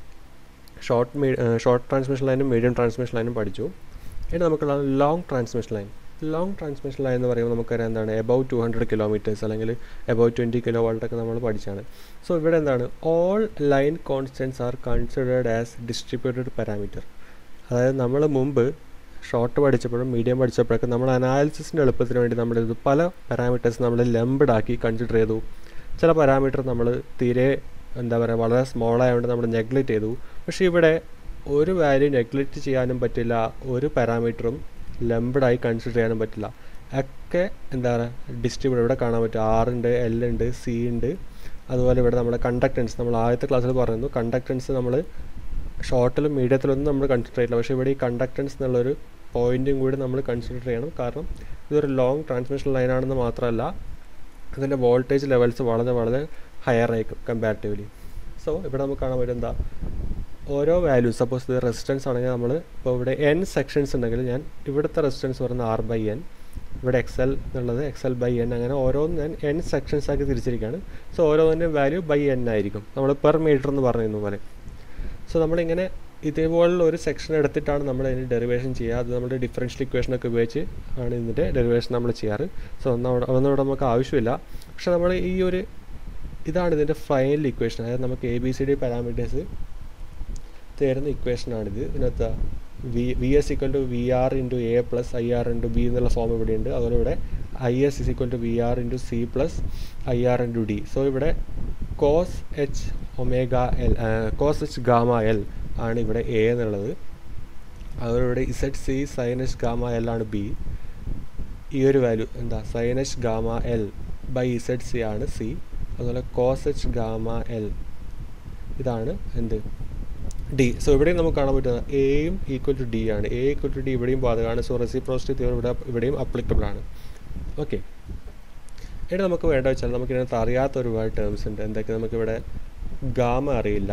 ഷോർട്ട് മീ ഷോർട്ട് ട്രാൻസ്മിഷൻ ലൈനും മീഡിയം ട്രാൻസ്മിഷൻ ലൈനും പഠിച്ചു ഇനി നമുക്കുള്ള long transmission line long transmission line എന്ന് പറയുമ്പോൾ നമുക്കറിയാം എന്താണ് എബൌട്ട് ടു ഹൺഡ്രഡ് കിലോമീറ്റേഴ്സ് അല്ലെങ്കിൽ എബൌട്ട് ട്വൻറ്റി കിലോ വോൾട്ടൊക്കെ നമ്മൾ പഠിച്ചാണ് സോ ഇവിടെ എന്താണ് all line constants are considered as distributed parameter അതായത് നമ്മൾ മുമ്പ് ഷോർട്ട് പഠിച്ചപ്പോഴും മീഡിയം പഠിച്ചപ്പോഴൊക്കെ നമ്മൾ അനാലിസിസിൻ്റെ എളുപ്പത്തിന് വേണ്ടി നമ്മൾ ഇത് പല പാരാമീറ്റേഴ്സ് നമ്മൾ ലംബഡ് ആക്കി കൺസിഡർ ചെയ്തു ചില പാരാമീറ്റർ നമ്മൾ തീരെ എന്താ പറയുക വളരെ സ്മോൾ ആയതുകൊണ്ട് നമ്മൾ നെഗ്ലക്റ്റ് ചെയ്തു പക്ഷേ ഇവിടെ ഒരു വാല്യൂ നെഗ്ലക്റ്റ് ചെയ്യാനും പറ്റില്ല ഒരു പാരാമീറ്ററും ലംബഡായി കൺസിഡർ ചെയ്യാനും പറ്റില്ല ഒക്കെ എന്താ പറയുക ഡിസ്ട്രിബ്യൂട്ട് ഇവിടെ കാണാൻ പറ്റും ആർ ഉണ്ട് എൽ ഉണ്ട് സി ഉണ്ട് അതുപോലെ ഇവിടെ നമ്മുടെ കണ്ടക്റ്റൻസ് നമ്മൾ ആദ്യത്തെ ക്ലാസ്സിൽ പറയുന്നു കണ്ടക്റ്റൻസ് നമ്മൾ ഷോർട്ടിലും മീഡിയത്തിലൊന്നും നമ്മൾ കൺസിഡർ ചെയ്യില്ല പക്ഷേ ഇവിടെ ഈ കണ്ടക്റ്റൻസ് എന്നുള്ളൊരു പോയിന്റും കൂടി നമ്മൾ കൺസിഡർ ചെയ്യണം കാരണം ഇതൊരു ലോങ് ട്രാൻസ്മിഷൻ ലൈനാണെന്ന് മാത്രമല്ല അതിൻ്റെ വോൾട്ടേജ് ലെവൽസ് വളരെ വളരെ ഹയർ ആയിരിക്കും കമ്പാരിറ്റീവ്ലി സോ ഇവിടെ നമുക്ക് കാണാൻ പറ്റും എന്താ ഓരോ വാല്യൂ സപ്പോസ് ഇത് റെസിസ്റ്റൻസ് ആണെങ്കിൽ നമ്മൾ ഇപ്പോൾ ഇവിടെ എൻ സെക്ഷൻസ് ഉണ്ടെങ്കിൽ ഞാൻ ഇവിടുത്തെ റെസിസ്റ്റൻസ് പറയുന്നത് ആർ ബൈ എൻ ഇവിടെ എക്സ് എൽ എന്നുള്ളത് എക്സ് എൽ ബൈ എൻ അങ്ങനെ ഓരോന്ന് ഞാൻ എൻ സെക്ഷൻസ് ആക്കി തിരിച്ചിരിക്കുകയാണ് സോ ഓരോന്നിൻ്റെ വാല്യൂ ബൈ എൻ ആയിരിക്കും നമ്മൾ പെർ മീറ്റർ എന്ന് പറഞ്ഞിരുന്ന പോലെ സോ നമ്മളിങ്ങനെ ഇതേപോലുള്ള ഒരു സെക്ഷൻ എടുത്തിട്ടാണ് നമ്മൾ അതിന് ഡെറിവേഷൻ ചെയ്യുക അത് നമ്മുടെ ഡിഫറൻഷ്യൽ ഇക്വേഷനൊക്കെ ഉപയോഗിച്ച് ആണ് ഇതിൻ്റെ ഡെറിവേഷൻ നമ്മൾ ചെയ്യാറ് സോ ഒന്നും അവിടെ അതൊന്നും ഇവിടെ നമുക്ക് ആവശ്യമില്ല പക്ഷേ നമ്മൾ ഈ ഒരു ഇതാണ് ഇതിൻ്റെ ഫൈനൽ ഇക്വേഷൻ അതായത് നമുക്ക് A B C D parameters തരുന്ന ഇക്വേഷനാണിത് ഇതിനകത്ത് V V S equal to V R into A plus I R into B എന്നുള്ള ഫോം ഇവിടെയുണ്ട് അതുപോലെ ഇവിടെ I S is equal to V R into C plus I R into D so ഇവിടെ cos H omega L cos H gamma L ആണ് ഇവിടെ A എന്നുള്ളത് അതുപോലെ ഇവിടെ Z C sinus gamma L ആണ് ബി ഈ ഒരു വാല്യൂ എന്താ sinus gamma L by Z C ആണ് സി അതുപോലെ കോസ് എച്ച് ഗാമ എൽ ഇതാണ് എന്ത് ഡി സോ ഇവിടെയും നമുക്ക് കാണാൻ പറ്റുന്നത് എയും ഈക്വൽ ടു ഡി ആണ് എ ഈക്വൽ ടു ഡി ഇവിടെയും ബാധകമാണ് സോ റെസിപ്രോസിറ്റി തിയറി ഇവിടെ ഇവിടെയും അപ്ലിക്കബിൾ ആണ് ഓക്കെ ഇനി നമുക്ക് വേണ്ട വെച്ചാൽ നമുക്ക് ഇതിനകത്ത് അറിയാത്ത ഒരുപാട് ടേംസ് ഉണ്ട് എന്തൊക്കെ നമുക്കിവിടെ ഗാമ അറിയില്ല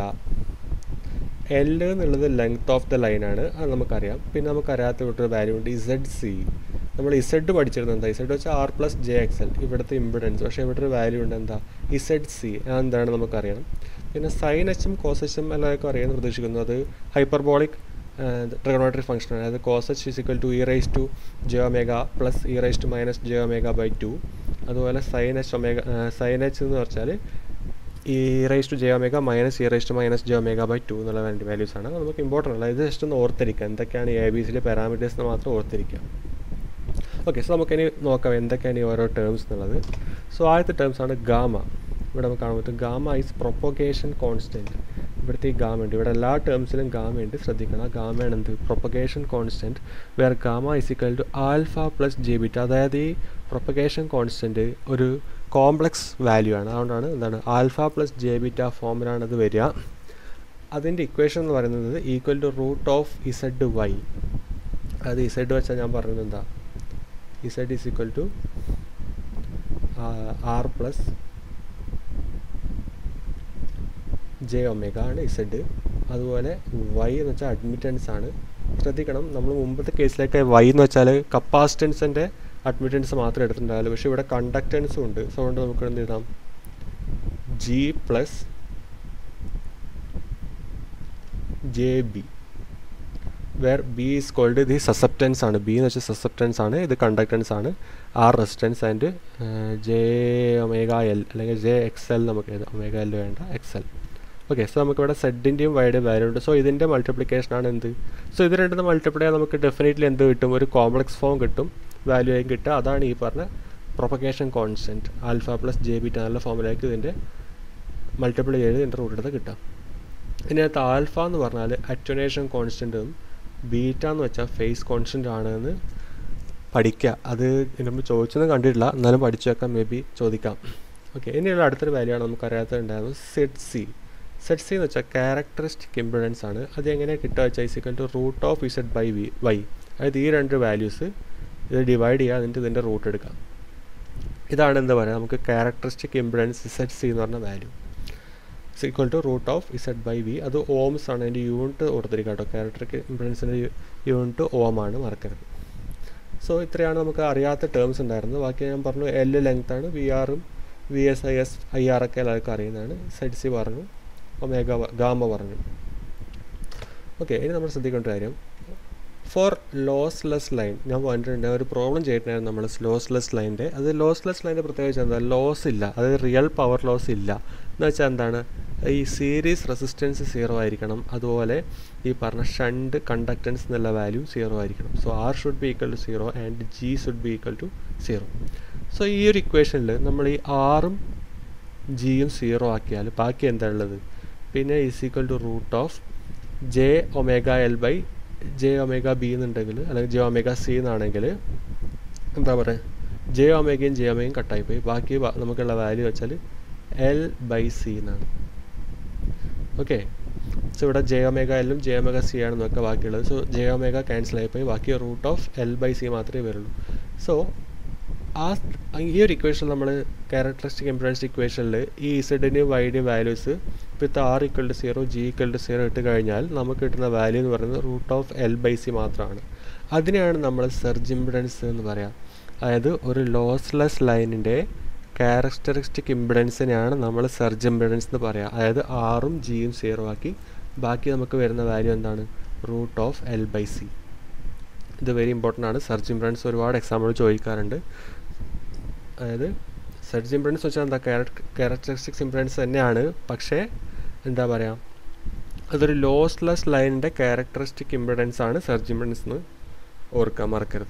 എൽ എന്നുള്ളത് ലെങ്ത് ഓഫ് ദ ലൈനാണ് അത് നമുക്കറിയാം പിന്നെ നമുക്കറിയാത്ത വിട്ടൊരു വാല്യൂ ഉണ്ട് ഇസഡ് സി നമ്മൾ ഇസഡ് പഠിച്ചിരുന്നത് എന്താ ഇസഡ് വെച്ചാൽ R plus J X L ഇവിടുത്തെ ഇമ്പിഡൻസ് പക്ഷേ ഇവിടെ ഒരു വാല്യൂ ഉണ്ട് എന്താ ഇസഡ് സി എന്താണ് നമുക്കറിയണം പിന്നെ സൈൻ എച്ചും കോസ് എച്ചും എല്ലാവർക്കും അറിയാമെന്ന് പ്രതീക്ഷിക്കുന്നു അത് ഹൈപ്പർബോളിക് ട്രിഗണോമെട്രി ഫംഗ്ഷൻ അതായത് cos H is equal to E raise to J omega plus E raise to minus J omega by two അതുപോലെ sine H omega sine H എന്ന് വെച്ചാൽ E raise to J omega minus E raise to minus J omega by two എന്നുള്ള values ആണ് അത് നമുക്ക് important അല്ല ഇത് just ഒന്ന് ഓർത്തിരിക്കുക എന്തൊക്കെയാണ് എ ബി സിയിലെ പാരാമീറ്റേഴ്സ് എന്ന് മാത്രം ഓർത്തിരിക്കുക ഓക്കെ സോ നമുക്കിനി നോക്കാം എന്തൊക്കെയാണ് ഈ ഓരോ ടേംസ് എന്നുള്ളത് സോ ആദ്യത്തെ ടേംസ് ആണ് ഗാമ ഇവിടെ നമുക്ക് കാണാൻ പറ്റും ഗാമ ഈസ് പ്രൊപ്പഗേഷൻ കോൺസ്റ്റൻറ്റ് ഇവിടുത്തെ ഈ ഗാമ ഉണ്ട് ഇവിടെ എല്ലാ ടേംസിലും ഗാമ ഉണ്ട് ശ്രദ്ധിക്കണം ഗാമയാണ് എന്ത് propagation constant where gamma is equal to alpha plus J beta അതായത് ഈ പ്രൊപ്പഗേഷൻ കോൺസ്റ്റൻറ്റ് ഒരു കോംപ്ലക്സ് വാല്യൂ ആണ് അതുകൊണ്ടാണ് എന്താണ് ആൽഫ പ്ലസ് ജെ ബിറ്റ ഫോമിലാണ് അത് വരിക അതിൻ്റെ ഇക്വേഷൻ എന്ന് പറയുന്നത് equal to root of Z Y അത് ഇസഡ് വെച്ചാൽ ഞാൻ പറഞ്ഞത് എന്താ Z is equal to R plus J omega ആണ് ഇസഡ് അതുപോലെ വൈ എന്ന് വെച്ചാൽ അഡ്മിറ്റൻസ് ആണ് ശ്രദ്ധിക്കണം നമ്മൾ മുമ്പത്തെ കേസിലേക്ക് വൈ എന്ന് വെച്ചാൽ കപ്പാസിറ്റൻസിൻ്റെ അഡ്മിറ്റൻസ് മാത്രമേ എടുത്തിട്ടുണ്ടാവുള്ളൂ പക്ഷേ ഇവിടെ കണ്ടക്റ്റൻസും ഉണ്ട് സോ അതുകൊണ്ട് നമുക്ക് എന്ത് എഴുതാം G plus J B where B is called ഇത് സസെപ്റ്റൻസ് ആണ് ബി എന്ന് വെച്ചാൽ സസെപ്റ്റൻസ് ആണ് ഇത് കണ്ടക്റ്റൻസ് ആണ് R resistance and J omega L അല്ലെങ്കിൽ ജെ എക്സ് എൽ നമുക്ക് എഴുതാം ഒമേഗ എൽ വേണ്ട എക്സ് എൽ ഓക്കെ സോ നമുക്കിവിടെ സെഡിൻ്റെയും വൈയുടെയും വാല്യൂ ഉണ്ട് സോ ഇതിൻ്റെ മൾട്ടിപ്ലിക്കേഷൻ ആണ് എന്ത് സോ ഇത് രണ്ടും മൾട്ടിപ്ലൈ ചെയ്യാൻ നമുക്ക് ഡെഫിനറ്റ്ലി എന്ത് കിട്ടും ഒരു കോംപ്ലക്സ് ഫോം കിട്ടും വാല്യൂ ആയും കിട്ടുക അതാണ് ഈ പറഞ്ഞ propagation constant alpha plus J beta എന്നുള്ള ഫോമിലേക്ക് ഇതിൻ്റെ മൾട്ടിപ്പിൾ ചെയ്ത് ഇതിൻ്റെ റൂട്ട് എടുത്ത് കിട്ടാം ഇതിനകത്ത് ആൽഫ എന്ന് പറഞ്ഞാൽ അറ്റുനേഷൻ കോൺസ്റ്റൻറ്റും ബീറ്റ എന്ന് വെച്ചാൽ ഫേസ് കോൺസ്റ്റൻ്റ് ആണെന്ന് പഠിക്കുക അത് ഇതിനുമ്പോൾ ചോദിച്ചൊന്നും കണ്ടിട്ടില്ല എന്നാലും പഠിച്ചു വെക്കാൻ മേ ബി ചോദിക്കാം ഓക്കെ ഇനിയുള്ള അടുത്തൊരു വാല്യൂ ആണ് നമുക്ക് അറിയാത്തതുണ്ടായിരുന്നു സെറ്റ് സി സെറ്റ് സി എന്ന് വെച്ചാൽ ക്യാരക്ടറിസ്റ്റിക് ഇമ്പിഡൻസ് ആണ് അത് എങ്ങനെ കിട്ടുക വെച്ചാൽ is equal to root of Z by V Y അതായത് ഈ രണ്ട് വാല്യൂസ് ഇത് ഡിവൈഡ് ചെയ്യുക എന്നിട്ട് ഇതിൻ്റെ റൂട്ട് എടുക്കാം ഇതാണ് എന്താ പറയുക നമുക്ക് ക്യാരക്ടറിസ്റ്റിക് ഇമ്പിഡൻസ് ഇസഡ് സി എന്ന് പറഞ്ഞ value equal to root of Z by V അത് ഓംസ് ആണ് അതിൻ്റെ യൂണിറ്റ് കൊടുത്തിരിക്കുക കേട്ടോ ക്യാരക്ടറിക് ഇമ്പിഡൻസിൻ്റെ യൂണിറ്റ് ഓം ആണ് മറക്കരുത് സോ ഇത്രയാണ് നമുക്ക് അറിയാത്ത ടേംസ് ഉണ്ടായിരുന്നത് ബാക്കി ഞാൻ പറഞ്ഞു എൽ ലെങ്ത് ആണ് വി ആറും V S I S I R ഒക്കെ എല്ലാവർക്കും അറിയുന്നതാണ് സെഡ് സി പറഞ്ഞു ഒമേഗ ഗാമ പറഞ്ഞു ഓക്കെ ഇനി നമ്മൾ ശ്രദ്ധിക്കേണ്ട കാര്യം ഫോർ ലോസ്ലെസ് ലൈൻ ഞാൻ പറഞ്ഞിട്ടുണ്ട് ഒരു പ്രോബ്ലം ചെയ്തിട്ടുണ്ടായിരുന്നു നമ്മൾ ലോസ്ലെസ് ലൈൻ്റെ അത് ലോസ്ലെസ് ലൈൻ്റെ പ്രത്യേകിച്ച് എന്താ ലോസ് ഇല്ല അത് റിയൽ പവർ ലോസ് ഇല്ല എന്ന് വെച്ചാൽ എന്താണ് ഈ സീരീസ് റെസിസ്റ്റൻസ് സീറോ ആയിരിക്കണം അതുപോലെ ഈ പറഞ്ഞ ഷണ്ട് കണ്ടക്റ്റൻസ് എന്നുള്ള വാല്യൂ സീറോ ആയിരിക്കണം so R should be equal to zero and G should be equal to zero so ഈ ഒരു ഇക്വേഷനിൽ നമ്മൾ ഈ ആറും ജിയും സീറോ ആക്കിയാൽ ബാക്കി എന്താ ഉള്ളത് പിന്നെ is equal to root of J omega L by J omega B എന്നുണ്ടെങ്കിൽ അല്ലെങ്കിൽ ജെ ഒമേഗ സി എന്നാണെങ്കിൽ എന്താ പറയുക ജെ ഒമേഗയും ജെ ഒമേഗയും കട്ടായിപ്പോയി ബാക്കി നമുക്കുള്ള വാല്യൂ വെച്ചാൽ എൽ ബൈ സി എന്നാണ് ഓക്കെ സോ ഇവിടെ ജെ ഒമേഗ എല്ലും ജെ ഒമേഗ സി ആണ് നോക്കുക ബാക്കിയുള്ളത് സോ ജെ ഒമേഗ ക്യാൻസൽ ആയിപ്പോയി ബാക്കി root of L by C മാത്രമേ വരുള്ളൂ സോ ആ ഈ ഒരു ഇക്വേഷൻ നമ്മൾ ക്യാരക്ടറിസ്റ്റിക് ഇംപ്ലൻസ് ഇക്വേഷനിൽ ഈ ഇസഡിൻ്റെയും വൈഡിൻ്റെയും വാല്യൂസ് ഇപ്പോൾ R equal to zero G equal to zero ഇട്ട് കഴിഞ്ഞാൽ നമുക്ക് കിട്ടുന്ന വാല്യൂ എന്ന് പറയുന്നത് root of L by C മാത്രമാണ് അതിനെയാണ് നമ്മൾ സെർജ് ഇംപിഡൻസ് എന്ന് പറയാം അതായത് ഒരു ലോസ്ലെസ് ലൈനിൻ്റെ ക്യാരക്ടറിസ്റ്റിക് ഇമ്പിഡൻസിനെയാണ് നമ്മൾ സെർജ് ഇമ്പിഡൻസ് എന്ന് പറയുക അതായത് ആറും ജിയും സീറോ ആക്കി ബാക്കി നമുക്ക് വരുന്ന വാല്യൂ എന്താണ് root of L by C ഇത് വെരി ഇമ്പോർട്ടൻ്റ് ആണ് സെർജ് ഇമ്പിഡൻസ് ഒരുപാട് എക്സാമ്പിൾ ചോദിക്കാറുണ്ട് അതായത് സെർജ് ഇമ്പിഡൻസ് വെച്ചാൽ എന്താ ക്യാരക്ടറിസ്റ്റിക്സ് ഇമ്പിഡൻസ് തന്നെയാണ് പക്ഷേ എന്താ പറയുക അതൊരു ലോസ്ലെസ് ലൈനിൻ്റെ ക്യാരക്ടറിസ്റ്റിക് ഇമ്പിഡൻസ് ആണ് സെർജ് ഇമ്പിഡൻസ് എന്ന് ഓർക്കാൻ മറക്കരുത്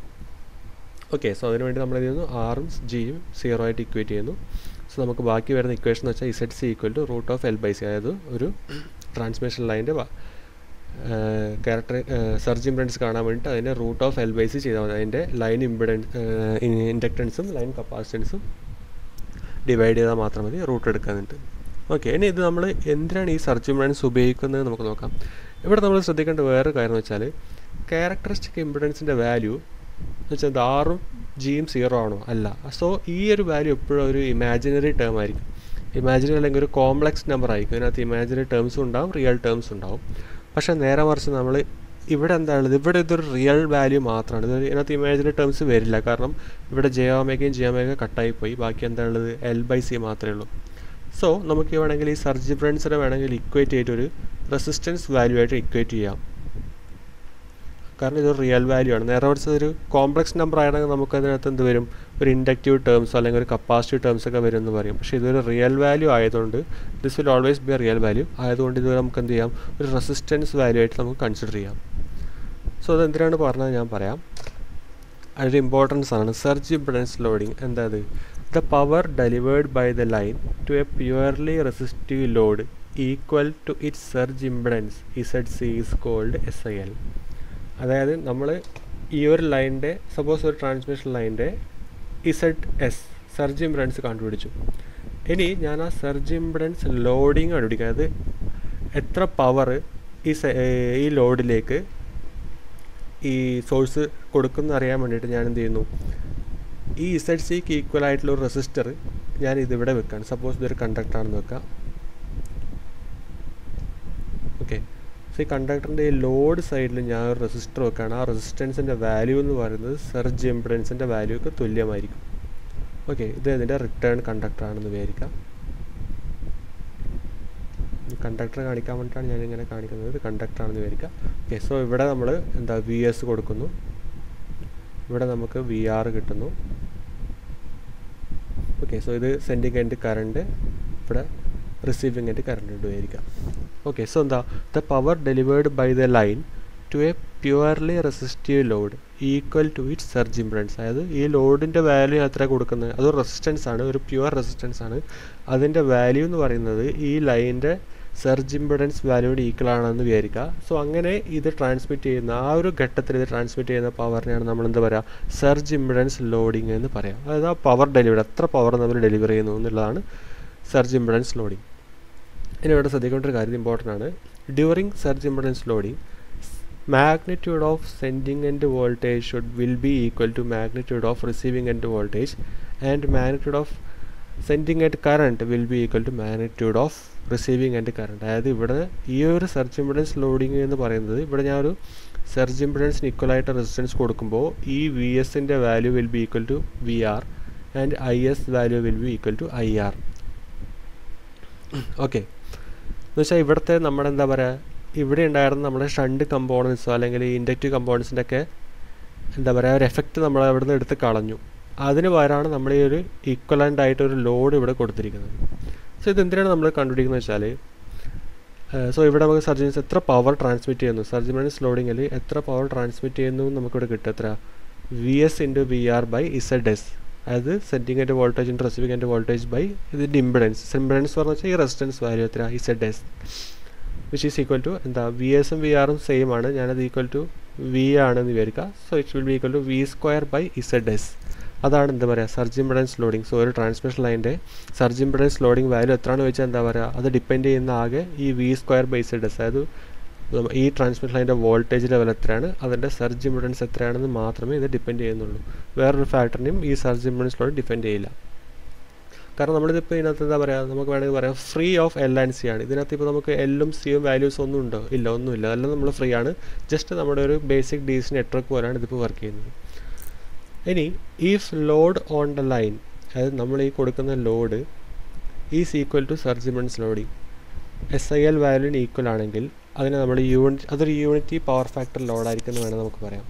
ഓക്കെ സോ അതിനുവേണ്ടി നമ്മൾ എന്ത് ചെയ്യുന്നു ആറും ജിയും സീറോ ആയിട്ട് ഇക്വേറ്റ് ചെയ്യുന്നു സോ നമുക്ക് ബാക്കി വരുന്ന ഇക്വേഷൻ എന്ന് വെച്ചാൽ Z C equal to root of L by C അതായത് ഒരു ട്രാൻസ്മിഷൻ ലൈൻ്റെ ക്യാരക്ടർ സർജ് ഇമ്പിഡൻസ് കാണാൻ വേണ്ടിയിട്ട് അതിൻ്റെ root of L by C ചെയ്താൽ മതി അതിൻ്റെ ലൈൻ ഇമ്പിഡൻസ് ഇൻഡക്റ്റൻസും ലൈൻ കപ്പാസിറ്റൻസും ഡിവൈഡ് ചെയ്താൽ മാത്രം മതി റൂട്ട് എടുക്കാനുണ്ട് ഓക്കെ ഇനി ഇത് നമ്മൾ എന്തിനാണ് ഈ സർജ് ഇമ്പിഡൻസ് ഉപയോഗിക്കുന്നത് നമുക്ക് നോക്കാം ഇവിടെ നമ്മൾ ശ്രദ്ധിക്കേണ്ട വേറൊരു കാര്യം എന്ന് വെച്ചാൽ ക്യാരക്ടറിസ്റ്റിക് ഇമ്പിഡൻസിൻ്റെ വാല്യൂ എന്ന് വെച്ചാൽ ആറും ജിയും സീറോ ആണോ അല്ല സോ ഈ ഒരു വാല്യൂ എപ്പോഴും ഒരു ഇമാജിനറി ടേം ആയിരിക്കും ഇമാജിനറി അല്ലെങ്കിൽ ഒരു കോംപ്ലക്സ് നമ്പർ ആയിരിക്കും ഇതിനകത്ത് ഇമാജിനറി ടേംസും ഉണ്ടാവും റിയൽ ടേംസ് ഉണ്ടാവും പക്ഷേ നേരെ മറിച്ച് നമ്മൾ ഇവിടെ എന്താണുള്ളത് ഇവിടെ ഇതൊരു റിയൽ വാല്യൂ മാത്രമാണ് ഇത് ഇതിനകത്ത് ഇമാജിനറി ടേംസ് വരില്ല കാരണം ഇവിടെ ജയോമേഗയും ജിയോമേഗ കട്ടായി പോയി ബാക്കി എന്താണുള്ളത് എൽ ബൈ സി മാത്രമേ ഉള്ളൂ സോ നമുക്ക് വേണമെങ്കിൽ ഈ സർജി ബ്രൻസിനെ വേണമെങ്കിൽ ഇക്വേറ്റ് ചെയ്തിട്ട് ഒരു റെസിസ്റ്റൻസ് വാല്യൂ ആയിട്ട് ഇക്വേറ്റ് ചെയ്യാം കാരണം ഇതൊരു റിയൽ വാല്യൂ ആണ് നേരെ മറിച്ച് ഒരു കോംപ്ലക്സ് നമ്പർ ആണെങ്കിൽ നമുക്ക് അതിനകത്ത് എന്ത് വരും ഒരു ഇൻഡക്റ്റീവ് ടേംസോ അല്ലെങ്കിൽ ഒരു കപ്പാസിറ്റീവ് ടേംസ് ഒക്കെ വരും എന്ന് പറയും പക്ഷേ ഇതൊരു റിയൽ വാല്യൂ ആയതുകൊണ്ട് this will always be a real value ആയതുകൊണ്ട് ഇത് നമുക്ക് എന്ത് ചെയ്യാം ഒരു റെസിസ്റ്റൻസ് വാല്യൂ ആയിട്ട് നമുക്ക് കൺസിഡർ ചെയ്യാം സോ അതെന്തിനാണ് പറഞ്ഞത് ഞാൻ പറയാം അതൊരു ഇമ്പോർട്ടൻസ് ആണ് സെർച്ച് ഇംപിഡൻസ് ലോഡിങ് എന്താ അത് the power delivered by the line to a purely resistive load equal to its surge impedance Z C is called S I L അതായത് നമ്മൾ ഈ ഒരു ലൈനിൻ്റെ സപ്പോസ് ഒരു ട്രാൻസ്മിഷൻ ലൈനിൻ്റെ ഇസഡ് എസ് സർജ് ഇംപിഡൻസ് കണ്ടുപിടിച്ചു ഇനി ഞാൻ ആ സർജ് ഇംപിഡൻസ് ലോഡിങ് കണ്ടുപിടിക്കുക അതായത് എത്ര പവർ ഈ ഈ ലോഡിലേക്ക് ഈ സോഴ്സ് കൊടുക്കുന്ന അറിയാൻ വേണ്ടിയിട്ട് ഞാൻ എന്ത് ചെയ്യുന്നു ഈ ഇസഡ് സിക്ക് ഈക്വൽ ആയിട്ടുള്ള ഒരു റെസിസ്റ്റർ ഞാൻ ഇതിവിടെ വെക്കുകയാണ് സപ്പോസ് ഇതൊരു കണ്ടക്ടറാണെന്ന് വെക്കാം ഓക്കെ സോ ഈ കണ്ടക്ടറിൻ്റെ ഈ ലോഡ് സൈഡിൽ ഞാൻ ഒരു റെസിസ്റ്റർ വെക്കുകയാണ് ആ റെസിസ്റ്റൻസിൻ്റെ വാല്യൂ എന്ന് പറയുന്നത് സെർജ് ഇംപിഡൻസിൻ്റെ വാല്യൂക്ക് തുല്യമായിരിക്കും ഓക്കെ ഇത് ഇതിൻ്റെ റിട്ടേൺ കണ്ടക്ടറാണെന്ന് വിചാരിക്കാം കണ്ടക്ടർ കാണിക്കാൻ വേണ്ടിയിട്ടാണ് ഞാൻ ഇങ്ങനെ കാണിക്കുന്നത് ഇത് കണ്ടക്ടറാണെന്ന് വിചാരിക്കാം ഓക്കെ സോ ഇവിടെ നമ്മൾ എന്താ വി എസ് കൊടുക്കുന്നു ഇവിടെ നമുക്ക് വി ആർ കിട്ടുന്നു ഓക്കെ സോ ഇത് സെൻഡിങ് എൻഡ് കറണ്ട് ഇവിടെ റിസീവിങ് എൻഡ് കറണ്ട് ഇടുമായിരിക്കാം ഓക്കെ സോ എന്താ the power delivered by the line to a purely resistive load equal to it surge impedance അതായത് ഈ ലോഡിൻ്റെ വാല്യൂ എത്ര കൊടുക്കുന്നത് അത് റെസിസ്റ്റൻസ് ആണ് ഒരു പ്യുവർ റെസിസ്റ്റൻസ് ആണ് അതിൻ്റെ വാല്യൂ എന്ന് പറയുന്നത് ഈ ലൈനിൻ്റെ സർജ് ഇംപിഡൻസ് വാല്യൂയുടെ ഈക്വൽ ആണെന്ന് വിചാരിക്കുക സോ അങ്ങനെ ഇത് ട്രാൻസ്മിറ്റ് ചെയ്യുന്ന ആ ഒരു ഘട്ടത്തിൽ ഇത് ട്രാൻസ്മിറ്റ് ചെയ്യുന്ന പവറിനെയാണ് നമ്മൾ എന്താ പറയുക സർജ് ഇംപിഡൻസ് ലോഡിങ് എന്ന് പറയാം അതായത് ആ പവർ ഡെലിവറി എത്ര പവർ നമ്മൾ ഡെലിവറി ചെയ്യുന്നു എന്നുള്ളതാണ് സർജ് ഇംപിഡൻസ് ലോഡിങ് ഇനി ഇവിടെ ശ്രദ്ധിക്കേണ്ട ഒരു കാര്യം ഇമ്പോർട്ടൻ്റ് ആണ് during surge impedance loading magnitude of sending end voltage should will be equal to magnitude of receiving end voltage and magnitude of sending end current will be equal to magnitude of receiving end current അതായത് ഇവിടെ ഈ ഒരു search impedance loading എന്ന് പറയുന്നത് ഇവിടെ ഞാൻ ഒരു surge ഇമ്പിഡൻസിന് ഈക്വൽ ആയിട്ട് റെസിസ്റ്റൻസ് കൊടുക്കുമ്പോൾ ഈ വി എസിൻ്റെ value will be equal to V R and I S value will be equal to I R okay എന്ന് വെച്ചാൽ ഇവിടുത്തെ നമ്മുടെ എന്താ പറയുക ഇവിടെ ഉണ്ടായിരുന്ന നമ്മുടെ ഷണ്ട് കമ്പോണൻസോ അല്ലെങ്കിൽ ഇൻഡക്റ്റീവ് കമ്പോണൻസിൻ്റെ ഒക്കെ എന്താ പറയുക ഒരു എഫക്റ്റ് നമ്മൾ അവിടെ നിന്ന് എടുത്ത് കളഞ്ഞു അതിന് പകരമാണ് നമ്മൾ ഈ ഒരു ഈക്വലൻ്റ് ആയിട്ട് ഒരു ലോഡ് ഇവിടെ കൊടുത്തിരിക്കുന്നത് സോ ഇത് എന്തിനാണ് നമ്മൾ കണ്ടുപിടിക്കുന്നത് വെച്ചാൽ സോ ഇവിടെ നമുക്ക് സർജൻസ് എത്ര പവർ ട്രാൻസ്മിറ്റ് ചെയ്യുന്നു സർജിമൻസ് ലോഡിങ്ങിൽ എത്ര പവർ ട്രാൻസ്മിറ്റ് ചെയ്യുന്നു നമുക്കിവിടെ കിട്ടും എത്ര V S into V R by Z S അതായത് സെൻഡിങ് എൻ്റെ വോൾട്ടേജ് ഇൻറ്റു റിസീവിങ് എൻ്റെ വോൾട്ടേജ് ബൈ ഇതിൻ്റെ ഇമ്പിഡൻസ് ഇമ്പിഡൻസ് പറഞ്ഞാൽ വെച്ചാൽ ഈ റെസിസ്റ്റൻസ് വാല്യൂ എത്ര Z S which is equal to എന്താ വി എസും വി ആറും സെയിം ആണ് ഞാനത് ഈക്വൽ ടു വി ആണെന്ന് വിചാരിക്കുക so it will be equal to V square by Z S അതാണ് എന്താ പറയുക സർജ് ഇംപിഡൻസ് ലോഡിങ് സോ ഒരു transmission ലൈൻ്റെ surge impedance loading value എത്രയാണെന്ന് വെച്ചാൽ എന്താ പറയുക അത് ഡിപ്പെൻഡ് ചെയ്യുന്ന ആകെ ഈ V square by Z S അതായത് ഈ ട്രാൻസ്മിഷൻ ലൈൻ്റെ വോൾട്ടേജ് ലെവൽ എത്രയാണ് അതിൻ്റെ സർജ് ഇംപിഡൻസ് എത്രയാണെന്ന് മാത്രമേ ഇത് ഡിപ്പെൻഡ് ചെയ്യുന്നുള്ളൂ വേറൊരു ഫാക്ടറിനെയും ഈ സർജ് ഇംപിഡൻസ് ലോഡ് ഡിപ്പെൻഡ് ചെയ്യില്ല കാരണം നമ്മളിതിപ്പോൾ ഇതിനകത്ത് എന്താ പറയുക നമുക്ക് വേണമെങ്കിൽ പറയാം free of L and C ആണ് ഇതിനകത്ത് ഇപ്പോൾ നമുക്ക് എല്ലും സിയും വാല്യൂസ് ഒന്നും ഉണ്ടോ ഇല്ല ഒന്നുമില്ല എല്ലാം നമ്മൾ ഫ്രീ ആണ് ജസ്റ്റ് നമ്മുടെ ഒരു ബേസിക് ഡി സി നെറ്റ്വർക്ക് പോലെയാണ് ഇതിപ്പോൾ വർക്ക് ചെയ്യുന്നത് ഇനി if load on the line അതായത് നമ്മൾ ഈ കൊടുക്കുന്ന load is equal to surge impedance loading S I L വാല്യൂവിന് ഈക്വൽ ആണെങ്കിൽ അതിനെ നമ്മൾ യൂണിറ്റ് അതൊരു യൂണിറ്റി പവർ ഫാക്ടർ ലോഡായിരിക്കും എന്ന് വേണം നമുക്ക് പറയാം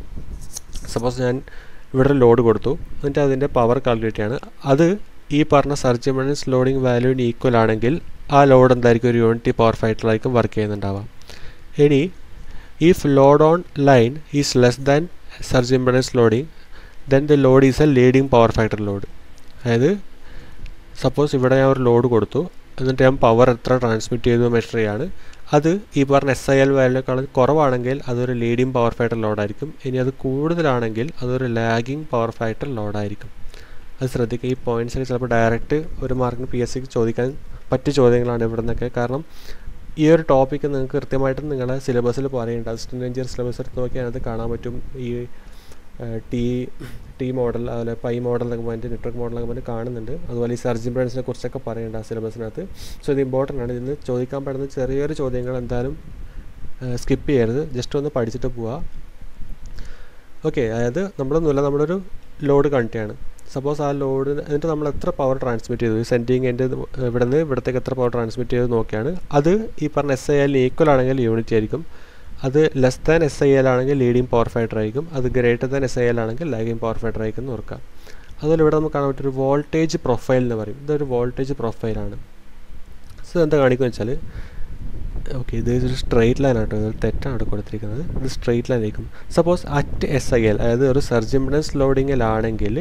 സപ്പോസ് ഞാൻ ഇവിടെ ഒരു ലോഡ് കൊടുത്തു എന്നിട്ട് അതിൻ്റെ പവർ കാൽക്കുലേറ്റ് ചെയ്യാണ് അത് ഈ പറഞ്ഞ സർജിമെൻറ്റ്സ് ലോഡിങ് വാല്യൂവിന് ഈക്വൽ ആണെങ്കിൽ ആ ലോഡ് എന്തായിരിക്കും ഒരു യൂണിറ്റി പവർ ഫാക്ടറായിരിക്കും വർക്ക് ചെയ്യുന്നുണ്ടാവാം ഇനി if load on line is less than surge impedance loading then the load is a leading power factor load അതായത് സപ്പോസ് ഇവിടെ ഞാൻ ഒരു ലോഡ് കൊടുത്തു എന്നിട്ട് ഞാൻ പവർ എത്ര ട്രാൻസ്മിറ്റ് ചെയ്തു മെഷർ ചെയ്യാണ് അത് ഈ പറഞ്ഞ എസ് ഐ എൽ വാല്യൂനേക്കാൾ കുറവാണെങ്കിൽ അതൊരു ലീഡിങ് പവർ ഫാക്ടർ ലോഡായിരിക്കും ഇനി അത് കൂടുതലാണെങ്കിൽ അതൊരു ലാഗിങ് പവർ ഫാക്ടർ ലോഡായിരിക്കും അത് ശ്രദ്ധിക്കുക ഈ പോയിന്റ്സിൽ ചിലപ്പോൾ ഡയറക്റ്റ് ഒരു മാർക്കിന് പി എസ് സിക്ക് ചോദിക്കാൻ പറ്റിയ ചോദ്യങ്ങളാണ് ഇവിടെ നിന്നൊക്കെ കാരണം ഈ ഒരു ടോപ്പിക്ക് നിങ്ങൾക്ക് കൃത്യമായിട്ട് നിങ്ങളുടെ സിലബസിൽ പറയുന്നുണ്ട് അസിസ്റ്റൻറ്റ് എഞ്ചിനീയർ സിലബസ് എടുത്ത് നോക്കിയാൽ അത് കാണാൻ പറ്റും ഈ ടി ടി മോഡൽ അതുപോലെ പൈ മോഡൽ എന്നൊക്കെ പറഞ്ഞിട്ട് നെറ്റ്വർക്ക് മോഡൽ എന്നൊക്കെ പറഞ്ഞിട്ട് കാണുന്നുണ്ട് അതുപോലെ ഈ സർജ് ഇംപ്രൻസിനെ കുറിച്ചൊക്കെ പറയുന്നുണ്ട് ആ സിലബസിനകത്ത് സോ ഇത് ഇമ്പോർട്ടൻ്റ് ആണ് ഇതിന് ചോദിക്കാൻ പറ്റുന്ന ചെറിയൊരു ചോദ്യങ്ങൾ എന്തായാലും സ്കിപ്പ് ചെയ്യരുത് ജസ്റ്റ് ഒന്ന് പഠിച്ചിട്ട് പോവുക ഓക്കെ അതായത് നമ്മളൊന്നുമില്ല നമ്മളൊരു ലോഡ് കണക്ട് ചെയ്യാണ് സപ്പോസ് ആ ലോഡ് എന്നിട്ട് നമ്മൾ എത്ര പവർ ട്രാൻസ്മിറ്റ് ചെയ്തു സെൻഡിങ് എൻ്റെ ഇവിടെ നിന്ന് ഇവിടത്തേക്ക് എത്ര പവർ ട്രാൻസ്മിറ്റ് ചെയ്ത് നോക്കിയാണ് അത് ഈ പറഞ്ഞ എസ് ഐ എല്ലിന് ഈക്വൽ ആണെങ്കിൽ യൂണിറ്റ് ആയിരിക്കും അത് less than S I L ആണെങ്കിൽ ലീഡിങ് പവർ ഫാക്ടർ ആയിരിക്കും അത് greater than S I L ആണെങ്കിൽ ലാഗിങ് പവർ ഫാക്ടർ ആയിരിക്കും എന്ന് ഓർക്കാം അതുപോലെ ഇവിടെ നമുക്ക് കാണാൻ പറ്റൊരു വോൾട്ടേജ് പ്രൊഫൈൽ എന്ന് പറയും ഇതൊരു വോൾട്ടേജ് പ്രൊഫൈലാണ് സോ എന്താ കാണിക്കുന്നത് വെച്ചാൽ ഓക്കെ ഇത് ഒരു സ്ട്രെയിറ്റ് ലൈൻ ആട്ടോ ഇത് തെറ്റാണ് ഇവിടെ കൊടുത്തിരിക്കുന്നത് ഇത് സ്ട്രെയിറ്റ് ലൈൻ ആയിരിക്കും suppose at S I L അതായത് ഒരു സർജ് ഇംപിഡൻസ് ലോഡിങ്ങിലാണെങ്കിൽ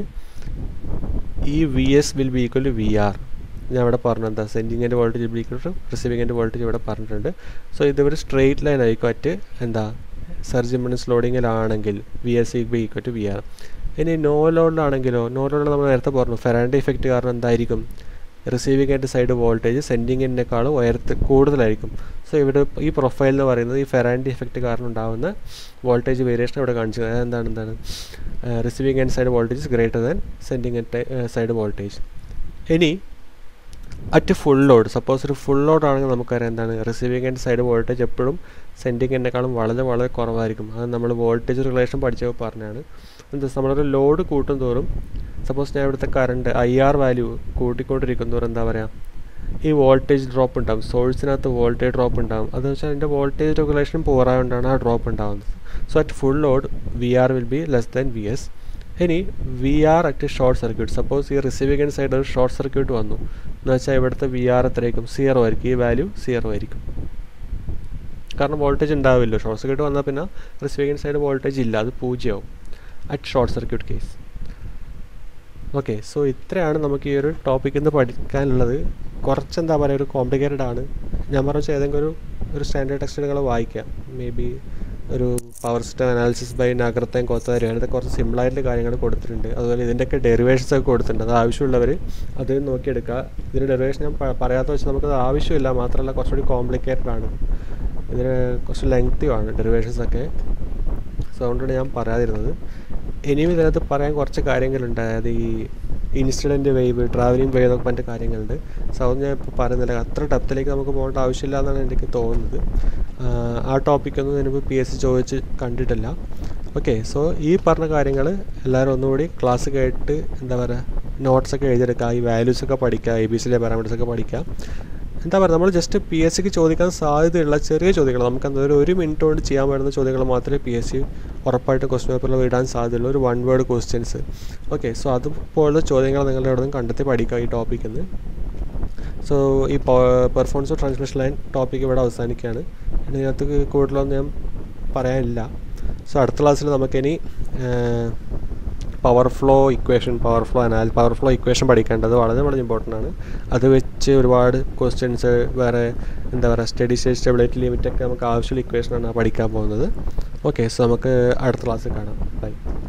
ഈ V S will be equal to V R ഞാൻ ഇവിടെ പറഞ്ഞു എന്താ സെൻഡിങ്ങിൻ്റെ വോൾട്ടേജ് ബി ഈക്വൽ ടു റിസീവിങ്ങിൻ്റെ വോൾട്ടേജ് ഇവിടെ പറഞ്ഞിട്ടുണ്ട് സോ ഇതൊരു സ്ട്രെയിറ്റ് ലൈൻ ആയിരിക്കും അറ്റ് എന്താ സർജ് ഇംപിഡൻസ് ലോഡിങ്ങിലാണെങ്കിൽ V S E be equal to V R ഇനി നോ ലോഡിലാണെങ്കിലോ നോ ലോഡിൽ നമ്മൾ നേരത്തെ പറഞ്ഞു ഫെറാൻഡ് ഇഫക്റ്റ് കാരണം എന്തായിരിക്കും റിസീവിംഗ് എൻ്റെ സൈഡ് വോൾട്ടേജ് സെൻഡിങ്ങിനേക്കാൾ ഉയരത്ത് കൂടുതലായിരിക്കും സോ ഇവിടെ ഈ പ്രൊഫൈൽ എന്ന് പറയുന്നത് ഈ ഫെറാൻഡ് ഇഫക്റ്റ് കാരണം ഉണ്ടാകുന്ന വോൾട്ടേജ് വേരിയേഷൻ ഇവിടെ കാണിച്ചത് അതായത് എന്താണ് എന്താണ് റിസീവിംഗ് എൻ്റെ side voltage greater than sending എൻ്റെ സൈഡ് വോൾട്ടേജ് ഇനി അറ്റ് ഫുൾ ലോഡ് സപ്പോസ് ഒരു ഫുൾ ലോഡ് ആണെങ്കിൽ നമുക്കറിയാം എന്താണ് റിസീവിംഗ് എൻ്റെ സൈഡ് വോൾട്ടേജ് എപ്പോഴും സെൻഡിങ് എന്നെക്കാളും വളരെ വളരെ കുറവായിരിക്കും അത് നമ്മൾ വോൾട്ടേജ് റിലേഷൻ പഠിച്ചപ്പോൾ പറഞ്ഞാണ് എന്താ നമ്മളൊരു ലോഡ് കൂട്ടും തോറും സപ്പോസ് ഞാൻ ഇവിടുത്തെ കറണ്ട് ഐ ആർ വാല്യൂ കൂട്ടിക്കൊണ്ടിരിക്കും തോറും എന്താ പറയുക ഈ വോൾട്ടേജ് ഡ്രോപ്പ് ഉണ്ടാകും സോഴ്സിനകത്ത് വോൾട്ടേജ് ഡ്രോപ്പ് ഉണ്ടാകും അതെന്ന് വെച്ചാൽ അതിൻ്റെ വോൾട്ടേജ് റെഗുലേഷൻ പോറായതുകൊണ്ടാണ് ആ ഡ്രോപ്പ് ഉണ്ടാകുന്നത് so at full load V R will be less than V S ഇനി V R at short circuit suppose ഈ റിസീവിംഗ് എൻഡ് സൈഡ് ഒരു ഷോർട്ട് സർക്യൂട്ട് വന്നു എന്ന് വെച്ചാൽ ഇവിടുത്തെ വി ആർ എത്രയായിരിക്കും സീറോ ആയിരിക്കും ഈ വാല്യൂ സീറോ ആയിരിക്കും കാരണം വോൾട്ടേജ് ഉണ്ടാവില്ല ഷോർട്ട് സർക്യൂട്ട് വന്നാൽ പിന്നെ റിസീവിംഗ് എൻഡ് സൈഡ് വോൾട്ടേജ് ഇല്ല അത് പൂജ്യമാവും at short circuit case okay so ഇത്രയാണ് നമുക്ക് ഈ ഒരു ടോപ്പിക്കിൽ നിന്ന് പഠിക്കാനുള്ളത് കുറച്ച് എന്താ പറയുക ഒരു കോംപ്ലിക്കേറ്റഡ് ആണ് ഞാൻ പറഞ്ഞ ഏതെങ്കിലും ഒരു ഒരു സ്റ്റാൻഡേർഡ് ടെക്സ്റ്റ് നിങ്ങൾ വായിക്കാം മേ ബി ഒരു പവർ സിസ്റ്റം അനാലിസിസ് ബൈ നഗരത്തെയും കോത്താരി അങ്ങനത്തെ കുറച്ച് സിമ്പിളായിട്ടുള്ള കാര്യങ്ങൾ കൊടുത്തിട്ടുണ്ട് അതുപോലെ ഇതിൻ്റെയൊക്കെ ഡെറിവേഷൻസ് ഒക്കെ കൊടുത്തിട്ടുണ്ട് അത് ആവശ്യമുള്ളവർ അത് നോക്കിയെടുക്കുക ഇതിൻ്റെ ഡെറിവേഷൻ ഞാൻ പറയാത്ത വെച്ച് നമുക്കത് ആവശ്യമില്ല മാത്രമല്ല കുറച്ചുകൂടി കോംപ്ലിക്കേറ്റഡ് ആണ് ഇതിന് കുറച്ച് ലെങ്തിയുമാണ് ഡെറിവേഷൻസ് ഒക്കെ സോ അതുകൊണ്ടാണ് ഞാൻ പറയാതിരുന്നത് ഇനിയും ഇതിനകത്ത് പറയാൻ കുറച്ച് കാര്യങ്ങളുണ്ട് അതായത് ഈ ഇൻസിഡൻറ്റ് വേവ് ട്രാവലിംഗ് വേവ് എന്നൊക്കെ പറഞ്ഞ കാര്യങ്ങളുണ്ട് സോ അത് ഞാൻ ഇപ്പോൾ പറയുന്നില്ല അത്ര ഡെപ്തിലേക്ക് നമുക്ക് പോകേണ്ട ആവശ്യമില്ല എന്നാണ് എനിക്ക് തോന്നുന്നത് ആ ടോപ്പിക്കൊന്നും ഇതിനുമ്പോൾ പി എസ് സി ചോദിച്ച് കണ്ടിട്ടില്ല ഓക്കെ സോ ഈ പറഞ്ഞ കാര്യങ്ങൾ എല്ലാവരും ഒന്നുകൂടി ക്ലാസ് കേട്ട് എന്താ പറയുക നോട്ട്സൊക്കെ എഴുതിയെടുക്കുക ഈ വാല്യൂസൊക്കെ പഠിക്കുക എ ബി സിയിലെ പാരാമീറ്റേഴ്സൊക്കെ പഠിക്കുക എന്താ പറയുക നമ്മൾ ജസ്റ്റ് പി എസ് സിക്ക് ചോദിക്കാൻ സാധ്യതയുള്ള ചെറിയ ചോദ്യങ്ങൾ നമുക്ക് എന്താ ഒരു ഒരു മിനിറ്റ് കൊണ്ട് ചെയ്യാൻ പറ്റുന്ന ചോദ്യങ്ങൾ മാത്രമേ പി എസ് സി ഉറപ്പായിട്ട് ക്വസ്റ്റ്യൻ പേപ്പറിൽ ഇടാൻ സാധ്യതയുള്ളൂ ഒരു one word questions okay so അതുപോലുള്ള ചോദ്യങ്ങൾ നിങ്ങളുടെ അവിടെ നിന്ന് കണ്ടെത്തി പഠിക്കുക ഈ ടോപ്പിക്കിൽ നിന്ന് സോ ഈ performance of transmission line topic ഇവിടെ അവസാനിക്കുകയാണ് ഇതിനകത്ത് കൂടുതലൊന്നും ഞാൻ പറയാനില്ല സോ അടുത്ത ക്ലാസ്സിൽ നമുക്കിനി power flow equation power flow അനാൽ പവർ ഫ്ലോ ഇക്വേഷൻ പഠിക്കേണ്ടത് വളരെ വളരെ ഇമ്പോർട്ടൻ്റ് ആണ് അത് വെച്ച് ഒരുപാട് ക്വസ്റ്റ്യൻസ് വേറെ എന്താ പറയുക സ്റ്റഡി സ്റ്റേറ്റ് സ്റ്റെബിലിറ്റി ലിമിറ്റൊക്കെ നമുക്ക് ആവശ്യമുള്ള ഇക്വേഷനാണ് പഠിക്കാൻ പോകുന്നത് ഓക്കെ സോ നമുക്ക് അടുത്ത ക്ലാസ്സിൽ കാണാം ബൈ